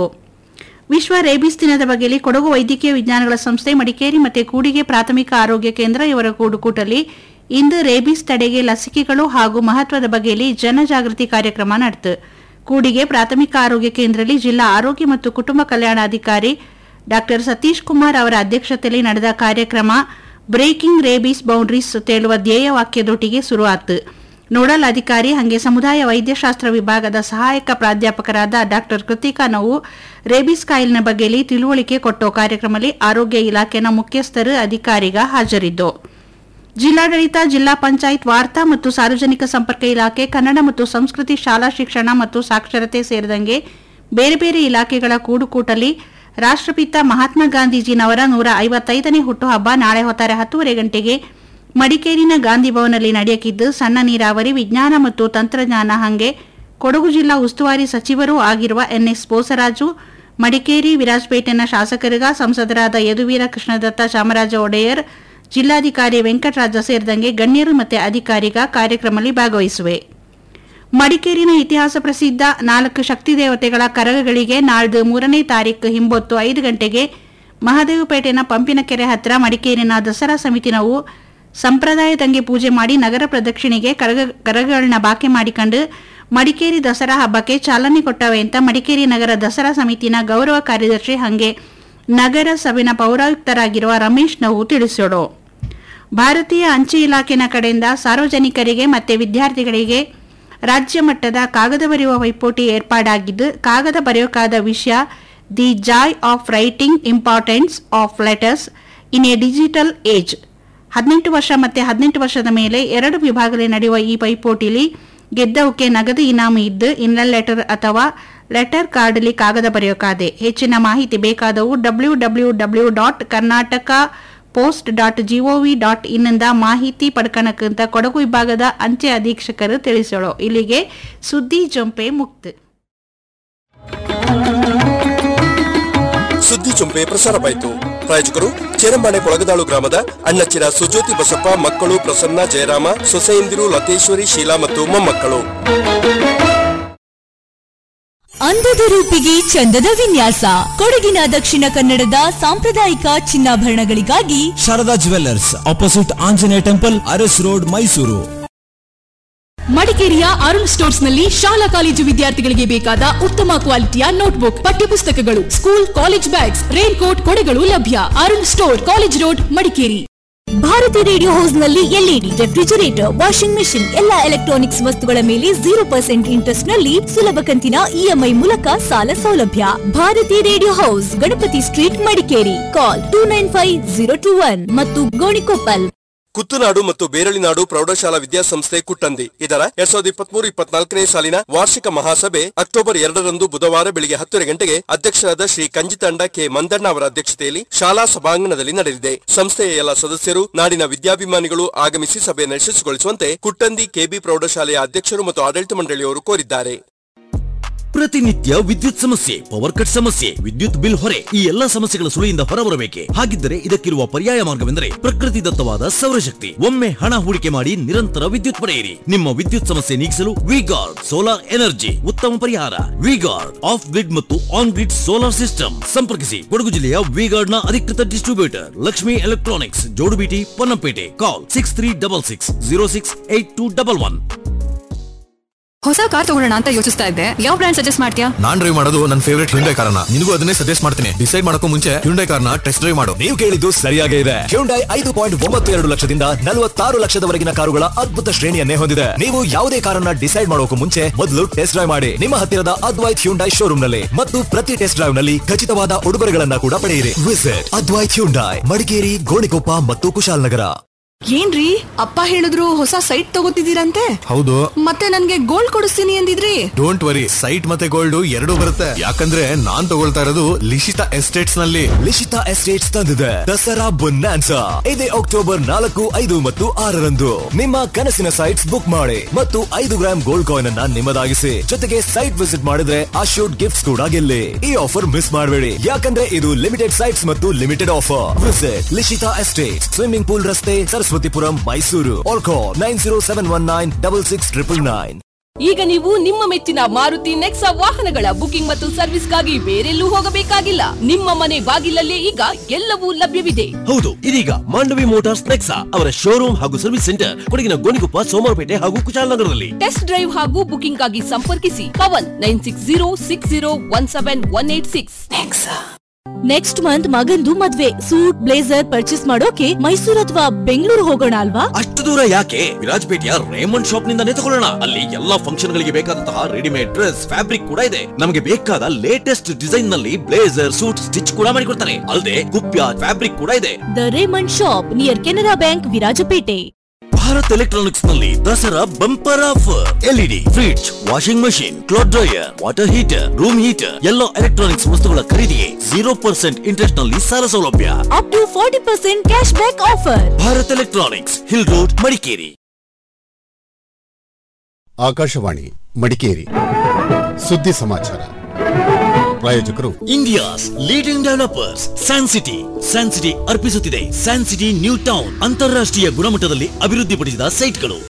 Speaker 12: ವಿಶ್ವ ರೇಬಿಸ್ ದಿನದ ಬಗ್ಗೆಯಲ್ಲಿ ಕೊಡಗು ವೈದ್ಯಕೀಯ ವಿಜ್ಞಾನಗಳ ಸಂಸ್ಥೆ ಮಡಿಕೇರಿ ಮತ್ತು ಕೂಡಿಗೆ ಪ್ರಾಥಮಿಕ ಆರೋಗ್ಯ ಕೇಂದ್ರ ಇವರ ಕೂಡುಕೂಟಲ್ಲಿ ಇಂದು ರೇಬಿಸ್ ತಡೆಗೆ ಲಸಿಕೆಗಳು ಹಾಗೂ ಮಹತ್ವದ ಬಗ್ಗೆಯಲ್ಲಿ ಜನಜಾಗೃತಿ ಕಾರ್ಯಕ್ರಮ ನಡೆತು ಕೂಡಿಗೆ ಪ್ರಾಥಮಿಕ ಆರೋಗ್ಯ ಕೇಂದ್ರದಲ್ಲಿ ಜಿಲ್ಲಾ ಆರೋಗ್ಯ ಮತ್ತು ಕುಟುಂಬ ಕಲ್ಯಾಣಾಧಿಕಾರಿ ಡಾಕ್ಟರ್ ಸತೀಶ್ ಕುಮಾರ್ ಅವರ ಅಧ್ಯಕ್ಷತೆಯಲ್ಲಿ ನಡೆದ ಕಾರ್ಯಕ್ರಮ ಬ್ರೇಕಿಂಗ್ ರೇಬಿಸ್ ಬೌಂಡ್ರೀಸ್ ತೇಳುವ ಧ್ಯೇಯ ವಾಕ್ಯದೊಟ್ಟಿಗೆ ಶುರುವಾತು ನೋಡಲ್ ಅಧಿಕಾರಿ ಹಾಗೆ ಸಮುದಾಯ ವೈದ್ಯಶಾಸ್ತ್ರ ವಿಭಾಗದ ಸಹಾಯಕ ಪ್ರಾಧ್ಯಾಪಕರಾದ ಡಾಕ್ಟರ್ ಕೃತಿಕಾ ನೋವು ರೇಬಿಸ್ ಕಾಯಿಲಿನ ಬಗ್ಗೆಯಲ್ಲಿ ತಿಳುವಳಿಕೆ ಕೊಟ್ಟೋ ಕಾರ್ಯಕ್ರಮದಲ್ಲಿ ಆರೋಗ್ಯ ಇಲಾಖೆನ ಮುಖ್ಯಸ್ಥರು ಅಧಿಕಾರಿಗ ಹಾಜರಿದ್ದು ಜಿಲ್ಲಾಡಳಿತ ಜಿಲ್ಲಾ ಪಂಚಾಯತ್ ವಾರ್ತಾ ಮತ್ತು ಸಾರ್ವಜನಿಕ ಸಂಪರ್ಕ ಇಲಾಖೆ ಕನ್ನಡ ಮತ್ತು ಸಂಸ್ಕೃತಿ ಶಾಲಾ ಶಿಕ್ಷಣ ಮತ್ತು ಸಾಕ್ಷರತೆ ಸೇರಿದಂಗೆ ಬೇರೆ ಬೇರೆ ಇಲಾಖೆಗಳ ಕೂಡುಕೂಟಲಿ ರಾಷ್ಟ್ರಪಿತ ಮಹಾತ್ಮ ಗಾಂಧೀಜಿನವರ ನೂರ ಐವತ್ತೈದನೇ ಹುಟ್ಟುಹಬ್ಬ ನಾಳೆ ಹೊತ್ತಾರೆ ಹತ್ತೂವರೆ ಗಂಟೆಗೆ ಮಡಿಕೇರಿನ ಗಾಂಧಿ ಭವನಲ್ಲಿ ನಡೆಯಕಿದ್ದು ಸಣ್ಣ ನೀರಾವರಿ ವಿಜ್ಞಾನ ಮತ್ತು ತಂತ್ರಜ್ಞಾನ ಹಂಗೆ ಕೊಡಗು ಜಿಲ್ಲಾ ಉಸ್ತುವಾರಿ ಸಚಿವರೂ ಆಗಿರುವ ಎನ್ಎಸ್ ಬೋಸರಾಜು ಮಡಿಕೇರಿ ವಿರಾಜಪೇಟೆನ ಶಾಸಕರಿಗ ಸಂಸದರಾದ ಯದುವೀರ ಕೃಷ್ಣದತ್ತ ಚಾಮರಾಜ ಒಡೆಯರ್ ಜಿಲ್ಲಾಧಿಕಾರಿ ವೆಂಕಟರಾಜ ಸೇರಿದಂಗೆ ಗಣ್ಯರು ಮತ್ತು ಅಧಿಕಾರಿಗ ಕಾರ್ಯಕ್ರಮದಲ್ಲಿ ಭಾಗವಹಿಸುವೆ ಮಡಿಕೇರಿನ ಇತಿಹಾಸ ಪ್ರಸಿದ್ಧ ನಾಲ್ಕು ಶಕ್ತಿ ದೇವತೆಗಳ ಕರಗಗಳಿಗೆ ನಾಳ್ದು ಮೂರನೇ ತಾರೀಕು ಹಿಂಬೊತ್ತು ಐದು ಗಂಟೆಗೆ ಮಹದೇವಪೇಟೆನ ಪಂಪಿನ ಕೆರೆ ಹತ್ರ ಮಡಿಕೇರಿನ ದಸರಾ ಸಮಿತಿನವು ಸಂಪ್ರದಾಯದಂಗೆ ಪೂಜೆ ಮಾಡಿ ನಗರ ಪ್ರದಕ್ಷಿಣೆಗೆ ಕರಗ ಕರಗಳನ್ನ ಬಾಕೆ ಮಾಡಿಕೊಂಡು ಮಡಿಕೇರಿ ದಸರಾ ಹಬ್ಬಕ್ಕೆ ಚಾಲನೆ ಕೊಟ್ಟವೆ ಅಂತ ಮಡಿಕೇರಿ ನಗರ ದಸರಾ ಸಮಿತಿನ ಗೌರವ ಕಾರ್ಯದರ್ಶಿ ಹಂಗೆ ನಗರ ಸಭೆನ ಪೌರಾಯುಕ್ತರಾಗಿರುವ ರಮೇಶ್ ನೋವು ತಿಳಿಸೋಡು ಭಾರತೀಯ ಅಂಚೆ ಇಲಾಖೆನ ಕಡೆಯಿಂದ ಸಾರ್ವಜನಿಕರಿಗೆ ಮತ್ತೆ ವಿದ್ಯಾರ್ಥಿಗಳಿಗೆ ರಾಜ್ಯ ಮಟ್ಟದ ಕಾಗದ ಬರೆಯುವ ಪೈಪೋಟಿ ಏರ್ಪಾಡಾಗಿದ್ದು ಕಾಗದ ಬರೆಯೋಕಾದ ವಿಷಯ the joy of writing importance of letters in a digital age ಹದಿನೆಂಟು ವರ್ಷ ಮತ್ತೆ ಹದಿನೆಂಟು ವರ್ಷದ ಮೇಲೆ ಎರಡು ವಿಭಾಗದಲ್ಲಿ ನಡೆಯುವ ಈ ಪೈಪೋಟಿಲಿ ಗೆದ್ದವಕ್ಕೆ ನಗದು ಇನಾಮು ಇದ್ದು ಇನ್ಲೈನ್ ಲೆಟರ್ ಅಥವಾ ಲೆಟರ್ ಕಾರ್ಡ್ಲಿ ಕಾಗದ ಬರೆಯೋಕಾದೆ ಹೆಚ್ಚಿನ ಮಾಹಿತಿ ಬೇಕಾದವು W W W dot Karnataka post dot G O V dot ಇನ್ನಿಂದ ಮಾಹಿತಿ ಪಡ್ಕಣಕ್ಕಂತ ಕೊಡಗು ವಿಭಾಗದ ಅಂಚೆ ಅಧೀಕ್ಷಕರು ತಿಳಿಸೋಳು ಇಲ್ಲಿಗೆ ಸುದ್ದಿ ಜಂಪೆ ಮುಕ್ತ
Speaker 13: ಸುದ್ದಿ ಚುಂಪೆ ಪ್ರಸಾರವಾಯಿತು ಪ್ರಾಯೋಜಕರು ಚೇರಂಬಾಣೆ ಕೊಳಗದಾಳು ಗ್ರಾಮದ ಅಣ್ಣಚ್ಚಿರ ಸುಜ್ಯೋತಿ ಬಸಪ್ಪ ಮಕ್ಕಳು ಪ್ರಸನ್ನ ಜಯರಾಮ ಸೊಸೆಯಂದಿರು ಲತೇಶ್ವರಿ ಶೀಲಾ ಮತ್ತು ಮೊಮ್ಮಕ್ಕಳು
Speaker 14: ಅಂದದ ರೂಪಿಗೆ ಚಂದದ ವಿನ್ಯಾಸ ಕೊಡಗಿನ ದಕ್ಷಿಣ ಕನ್ನಡದ ಸಾಂಪ್ರದಾಯಿಕ ಚಿನ್ನಾಭರಣಗಳಿಗಾಗಿ
Speaker 15: Sharada jewellers opposite Anjaneya temple Aras road Mysuru
Speaker 14: ಮಡಿಕೇರಿಯ ಅರುಣ್ ಸ್ಟೋರ್ಸ್ ನಲ್ಲಿ ಶಾಲಾ ಕಾಲೇಜು ವಿದ್ಯಾರ್ಥಿಗಳಿಗೆ ಬೇಕಾದ ಉತ್ತಮ ಕ್ವಾಲಿಟಿಯ ನೋಟ್ಬುಕ್ ಪಠ್ಯಪುಸ್ತಕಗಳು school college bags rain coat ಕೊಡೆಗಳು ಲಭ್ಯ Arun store college road Madikeri Bharati radio house ನಲ್ಲಿ ಎಲ್ಇಡಿ ರೆಫ್ರಿಜರೇಟರ್ ವಾಷಿಂಗ್ ಮೆಷಿನ್ ಎಲ್ಲಾ ಎಲೆಕ್ಟ್ರಾನಿಕ್ಸ್ ವಸ್ತುಗಳ ಮೇಲೆ ಜೀರೋ ಪರ್ಸೆಂಟ್ ಇಂಟ್ರೆಸ್ಟ್ ನಲ್ಲಿ ಸುಲಭ ಕಂತಿನ ಇಎಂಐ ಮೂಲಕ ಸಾಲ ಸೌಲಭ್ಯ Bharati radio house Ganapati street Madikeri call two nine five zero two one ಮತ್ತು ಗೋಣಿಕೊಪ್ಪಲ್
Speaker 13: ಕುತ್ತನಾಡು ಮತ್ತು ಬೇರಳಿನಾಡು ಪ್ರೌಢಶಾಲಾ ವಿದ್ಯಾಸಂಸ್ಥೆ ಕುಟ್ಟಂದಿ ಇದರ ಎರಡ್ ಸಾವಿರದ ಇಪ್ಪತ್ಮೂರು ಇಪ್ಪತ್ನಾಲ್ಕನೇ ಸಾಲಿನ ವಾರ್ಷಿಕ ಮಹಾಸಭೆ ಅಕ್ಟೋಬರ್ ಎರಡರಂದು ಬುಧವಾರ ಬೆಳಿಗ್ಗೆ ಹತ್ತುವರೆ ಗಂಟೆಗೆ ಅಧ್ಯಕ್ಷರಾದ ಶ್ರೀ ಕಂಜಿತಂಡ ಕೆ ಮಂದಣ್ಣ ಅವರ ಅಧ್ಯಕ್ಷತೆಯಲ್ಲಿ ಶಾಲಾ ಸಭಾಂಗಣದಲ್ಲಿ ನಡೆಯಲಿದೆ ಸಂಸ್ಥೆಯ ಎಲ್ಲ ಸದಸ್ಯರು ನಾಡಿನ ವಿದ್ಯಾಭಿಮಾನಿಗಳು ಆಗಮಿಸಿ ಸಭೆಯನ್ನು ಯಶಸ್ವಿಗೊಳಿಸುವಂತೆ ಕುಟ್ಟಂದಿ ಕೆಬಿ ಪ್ರೌಢಶಾಲೆಯ ಅಧ್ಯಕ್ಷರು ಮತ್ತು ಆಡಳಿತ ಮಂಡಳಿಯವರು ಕೋರಿದ್ದಾರೆ
Speaker 15: ಪ್ರತಿನಿತ್ಯ ವಿದ್ಯುತ್ ಸಮಸ್ಯೆ ಪವರ್ ಕಟ್ ಸಮಸ್ಯೆ ವಿದ್ಯುತ್ ಬಿಲ್ ಹೊರೆ ಈ ಎಲ್ಲಾ ಸಮಸ್ಯೆಗಳ ಸುಳಿಯಿಂದ ಹೊರಬರಬೇಕೆ ಹಾಗಿದ್ದರೆ ಇದಕ್ಕಿರುವ ಪರ್ಯಾಯ ಮಾರ್ಗವೆಂದರೆ ಪ್ರಕೃತಿ ದತ್ತವಾದ ಸೌರಶಕ್ತಿ ಒಮ್ಮೆ ಹಣ ಹೂಡಿಕೆ ಮಾಡಿ ನಿರಂತರ ವಿದ್ಯುತ್ ಪಡೆಯಿರಿ ನಿಮ್ಮ ವಿದ್ಯುತ್ ಸಮಸ್ಯೆ ನೀಗಿಸಲು ವಿಗಾರ್ಡ್ ಸೋಲಾರ್ ಎನರ್ಜಿ ಉತ್ತಮ ಪರಿಹಾರ ವಿಗಾರ್ಡ್ ಆಫ್ ಗ್ರಿಡ್ ಮತ್ತು ಆನ್ ಗ್ರಿಡ್ ಸೋಲಾರ್ ಸಿಸ್ಟಮ್ ಸಂಪರ್ಕಿಸಿ ಕೊಡಗು ಜಿಲ್ಲೆಯ ವಿಗಾರ್ಡ್ ನ ಅಧಿಕೃತ distributor Lakshmi electronics Jodubeeti Ponnampet call six three double six zero six eight two double one
Speaker 16: ಹೊಸ ಕಾರ್ ತಗೊಳ್ಳೋಣ ಅಂತ ಯೋಚಿಸ್ತಾ ಇದ್ದೆ ಯಾವ ಬ್ರ್ಯಾಂಡ್ ಸಜೆಸ್ಟ್ ಮಾಡ್ತೀಯಾ
Speaker 17: ನಾನ್ ಡ್ರೈವ್ ಮಾಡೋದು ನನ್ನ ಫೇವರೇಟ್ ಹ್ಯುಂಡೈ ಕಾರನ್ನ ನಿನಗೂ ಅದನ್ನೇ ಸಜೆಸ್ಟ್ ಮಾಡ್ತೀನಿ ಡಿಸೈಡ್ ಮಾಡಕ್ಕೂ ಮುಂಚೆ ಹ್ಯುಂಡೈ ಕಾರ್ನ ಟೆಸ್ಟ್ ಡ್ರೈವ್ ಮಾಡು
Speaker 18: ನೀವು ಕೇಳಿದ್ದು ಸರಿಯಾಗೇ ಇದೆ ಹ್ಯುಂಡೈ ಐದು ಪಾಯಿಂಟ್ ಒಂಬತ್ತು ಎರಡು ಲಕ್ಷದಿಂದ ನಲವತ್ತಾರು ಲಕ್ಷದವರೆಗಿನ ಕಾರುಗಳ ಅದ್ಭುತ ಶ್ರೇಣಿಯನ್ನೇ ಹೊಂದಿದೆ ನೀವು ಯಾವುದೇ ಕಾರನ್ನ ಡಿಸೈಡ್ ಮಾಡೋಕು ಮುಂಚೆ ಮೊದಲು ಟೆಸ್ಟ್ ಡ್ರೈವ್ ಮಾಡಿ ನಿಮ್ಮ ಹತ್ತಿರದ ಅದ್ವೈತ್ ಹ್ಯುಂಡೈ ಶೋರೂಮ್ ನಲ್ಲಿ ಮತ್ತು ಪ್ರತಿ ಟೆಸ್ಟ್ ಡ್ರೈವ್ ನಲ್ಲಿ ಖಚಿತವಾದ ಉಡುಗೊರೆಗಳನ್ನ ಕೂಡ ಪಡೆಯಿರಿ ವಿಸಿಟ್ ಅದ್ವೈತ್ ಹ್ಯುಂಡೈ ಮಡಿಕೇರಿ ಗೋಣಿಕೊಪ್ಪ ಮತ್ತು ಕುಶಾಲನಗರ
Speaker 16: ಏನ್ರಿ ಅಪ್ಪ ಹೇಳಿದ್ರು ಹೊಸ ಸೈಟ್ ತಗೋತಿದ್ದೀರಂತೆ
Speaker 17: ಹೌದು
Speaker 16: ಮತ್ತೆ ನನ್ಗೆ ಗೋಲ್ಡ್ ಕೊಡಿಸ್ತೀನಿ ಅಂದಿದ್ರಿ
Speaker 17: ಡೋಂಟ್ ವರಿ ಸೈಟ್ ಮತ್ತೆ ಗೋಲ್ಡ್ ಎರಡೂ ಬರುತ್ತೆ ಯಾಕಂದ್ರೆ ನಾನ್ ತಗೊಳ್ತಾ ಇರೋದು ಲಿಶಿತಾ ಎಸ್ಟೇಟ್ಸ್ ನಲ್ಲಿ
Speaker 18: ಲಿಶಿತಾ ಎಸ್ಟೇಟ್ಸ್ ತಂದಿದೆ ದಸರಾ ಬೊನ್ನಾನ್ಸಾ ಇದೇ ಅಕ್ಟೋಬರ್ ನಾಲ್ಕು ಐದು ಮತ್ತು ಆರರಂದು ನಿಮ್ಮ ಕನಸಿನ ಸೈಟ್ಸ್ ಬುಕ್ ಮಾಡಿ ಮತ್ತು ಐದು ಗ್ರಾಮ್ ಗೋಲ್ಡ್ ಕಾಯಿನ್ ಅನ್ನ ನಿಮ್ಮದಾಗಿಸಿ ಜೊತೆಗೆ ಸೈಟ್ ವಿಸಿಟ್ ಮಾಡಿದ್ರೆ ಅಶೂಡ್ ಗಿಫ್ಟ್ಸ್ ಕೂಡ ಗೆಲ್ಲಿ ಈ ಆಫರ್ ಮಿಸ್ ಮಾಡಬೇಡಿ ಯಾಕಂದ್ರೆ ಇದು ಲಿಮಿಟೆಡ್ ಸೈಟ್ಸ್ ಮತ್ತು limited offer visit Lishita estate swimming pool ರಸ್ತೆ Saraswathipuram Mysuru all call nine zero seven one nine double six triple nine
Speaker 14: ಈಗ ನೀವು ನಿಮ್ಮ ಮೆಚ್ಚಿನ ಮಾರುತಿ ನೆಕ್ಸಾ ವಾಹನಗಳ ಬುಕಿಂಗ್ ಮತ್ತು ಸರ್ವಿಸ್ಗಾಗಿ ಬೇರೆಲ್ಲೂ ಹೋಗಬೇಕಾಗಿಲ್ಲ ನಿಮ್ಮ ಮನೆ ಬಾಗಿಲಲ್ಲೇ ಈಗ ಎಲ್ಲವೂ ಲಭ್ಯವಿದೆ
Speaker 15: ಹೌದು ಇದೀಗ ಮಾಂಡವಿ ಮೋಟಾರ್ಸ್ ನೆಕ್ಸಾ ಅವರ ಶೋರೂಮ್ ಹಾಗೂ ಸರ್ವಿಸ್ ಸೆಂಟರ್ ಕೊಡಗಿನ ಗೋಣಿಕೊಪ್ಪ ಸೋಮವಾರಪೇಟೆ ಹಾಗೂ ಕುಶಾಲನಗರದಲ್ಲಿ
Speaker 14: ಟೆಸ್ಟ್ ಡ್ರೈವ್ ಹಾಗೂ ಬುಕಿಂಗ್ ಆಗಿ ಸಂಪರ್ಕಿಸಿ Pavan nine six zero six zero one seven one eight six
Speaker 19: next month ಮಗಂದು ಮದ್ವೆ ಸೂಟ್ ಬ್ಲೇಸರ್ ಪರ್ಚೇಸ್ ಮಾಡೋಕೆ ಮೈಸೂರು ಅಥವಾ ಬೆಂಗಳೂರು ಹೋಗೋಣ ಅಲ್ವಾ
Speaker 15: ಅಷ್ಟು ದೂರ ಯಾಕೆ ವಿರಾಜಪೇಟೆಯ ರೇಮಂಡ್ ಶಾಪ್ ನಿಂದಾನೇ ತಗೊಳ್ಳೋಣ ಅಲ್ಲಿ ಎಲ್ಲಾ ಫಂಕ್ಷನ್ ಗಳಿಗೆ ಬೇಕಾದಂತಹ ರೆಡಿಮೇಡ್ ಡ್ರೆಸ್ ಫ್ಯಾಬ್ರಿಕ್ ಕೂಡ ಇದೆ ನಮಗೆ ಬೇಕಾದ ಲೇಟೆಸ್ಟ್ ಡಿಸೈನ್ ನಲ್ಲಿ ಬ್ಲೇಸರ್ ಸೂಟ್ ಸ್ಟಿಚ್ ಕೂಡ ಮಾಡಿಕೊಡ್ತಾರೆ ಅಲ್ಲದೆ ಕುಪ್ಯ ಫ್ಯಾಬ್ರಿಕ್ ಕೂಡ ಇದೆ
Speaker 19: the Raymond shop near Canara bank Virajpet
Speaker 15: Bharat electronics ನಲ್ಲಿ Dasara bumper offer LED fridge washing machine cloth dryer water heater room heater ಎಲ್ಲ ಎಲೆಕ್ಟ್ರಾನಿಕ್ಸ್ ವಸ್ತುಗಳ ಖರೀದಿಗೆ ಜೀರೋ ಪರ್ಸೆಂಟ್ ಇಂಟ್ರೆಸ್ಟ್ ನಲ್ಲಿ ಸಾಲ ಸೌಲಭ್ಯ
Speaker 19: up to forty percent cash back offer
Speaker 15: Bharat electronics hill road Madikeri
Speaker 20: Akashvani Madikeri ಸುದ್ದಿ ಸಮಾಚಾರ ಪ್ರಾಯೋಜಕರು
Speaker 15: India's leading developers San City San City ಅರ್ಪಿಸುತ್ತಿದೆ ಸ್ಯಾನ್ ಸಿಟಿ ನ್ಯೂ ಟೌನ್ ಅಂತಾರಾಷ್ಟ್ರೀಯ ಗುಣಮಟ್ಟದಲ್ಲಿ ಅಭಿವೃದ್ಧಿಪಡಿಸಿದ ಸೈಟ್ಗಳು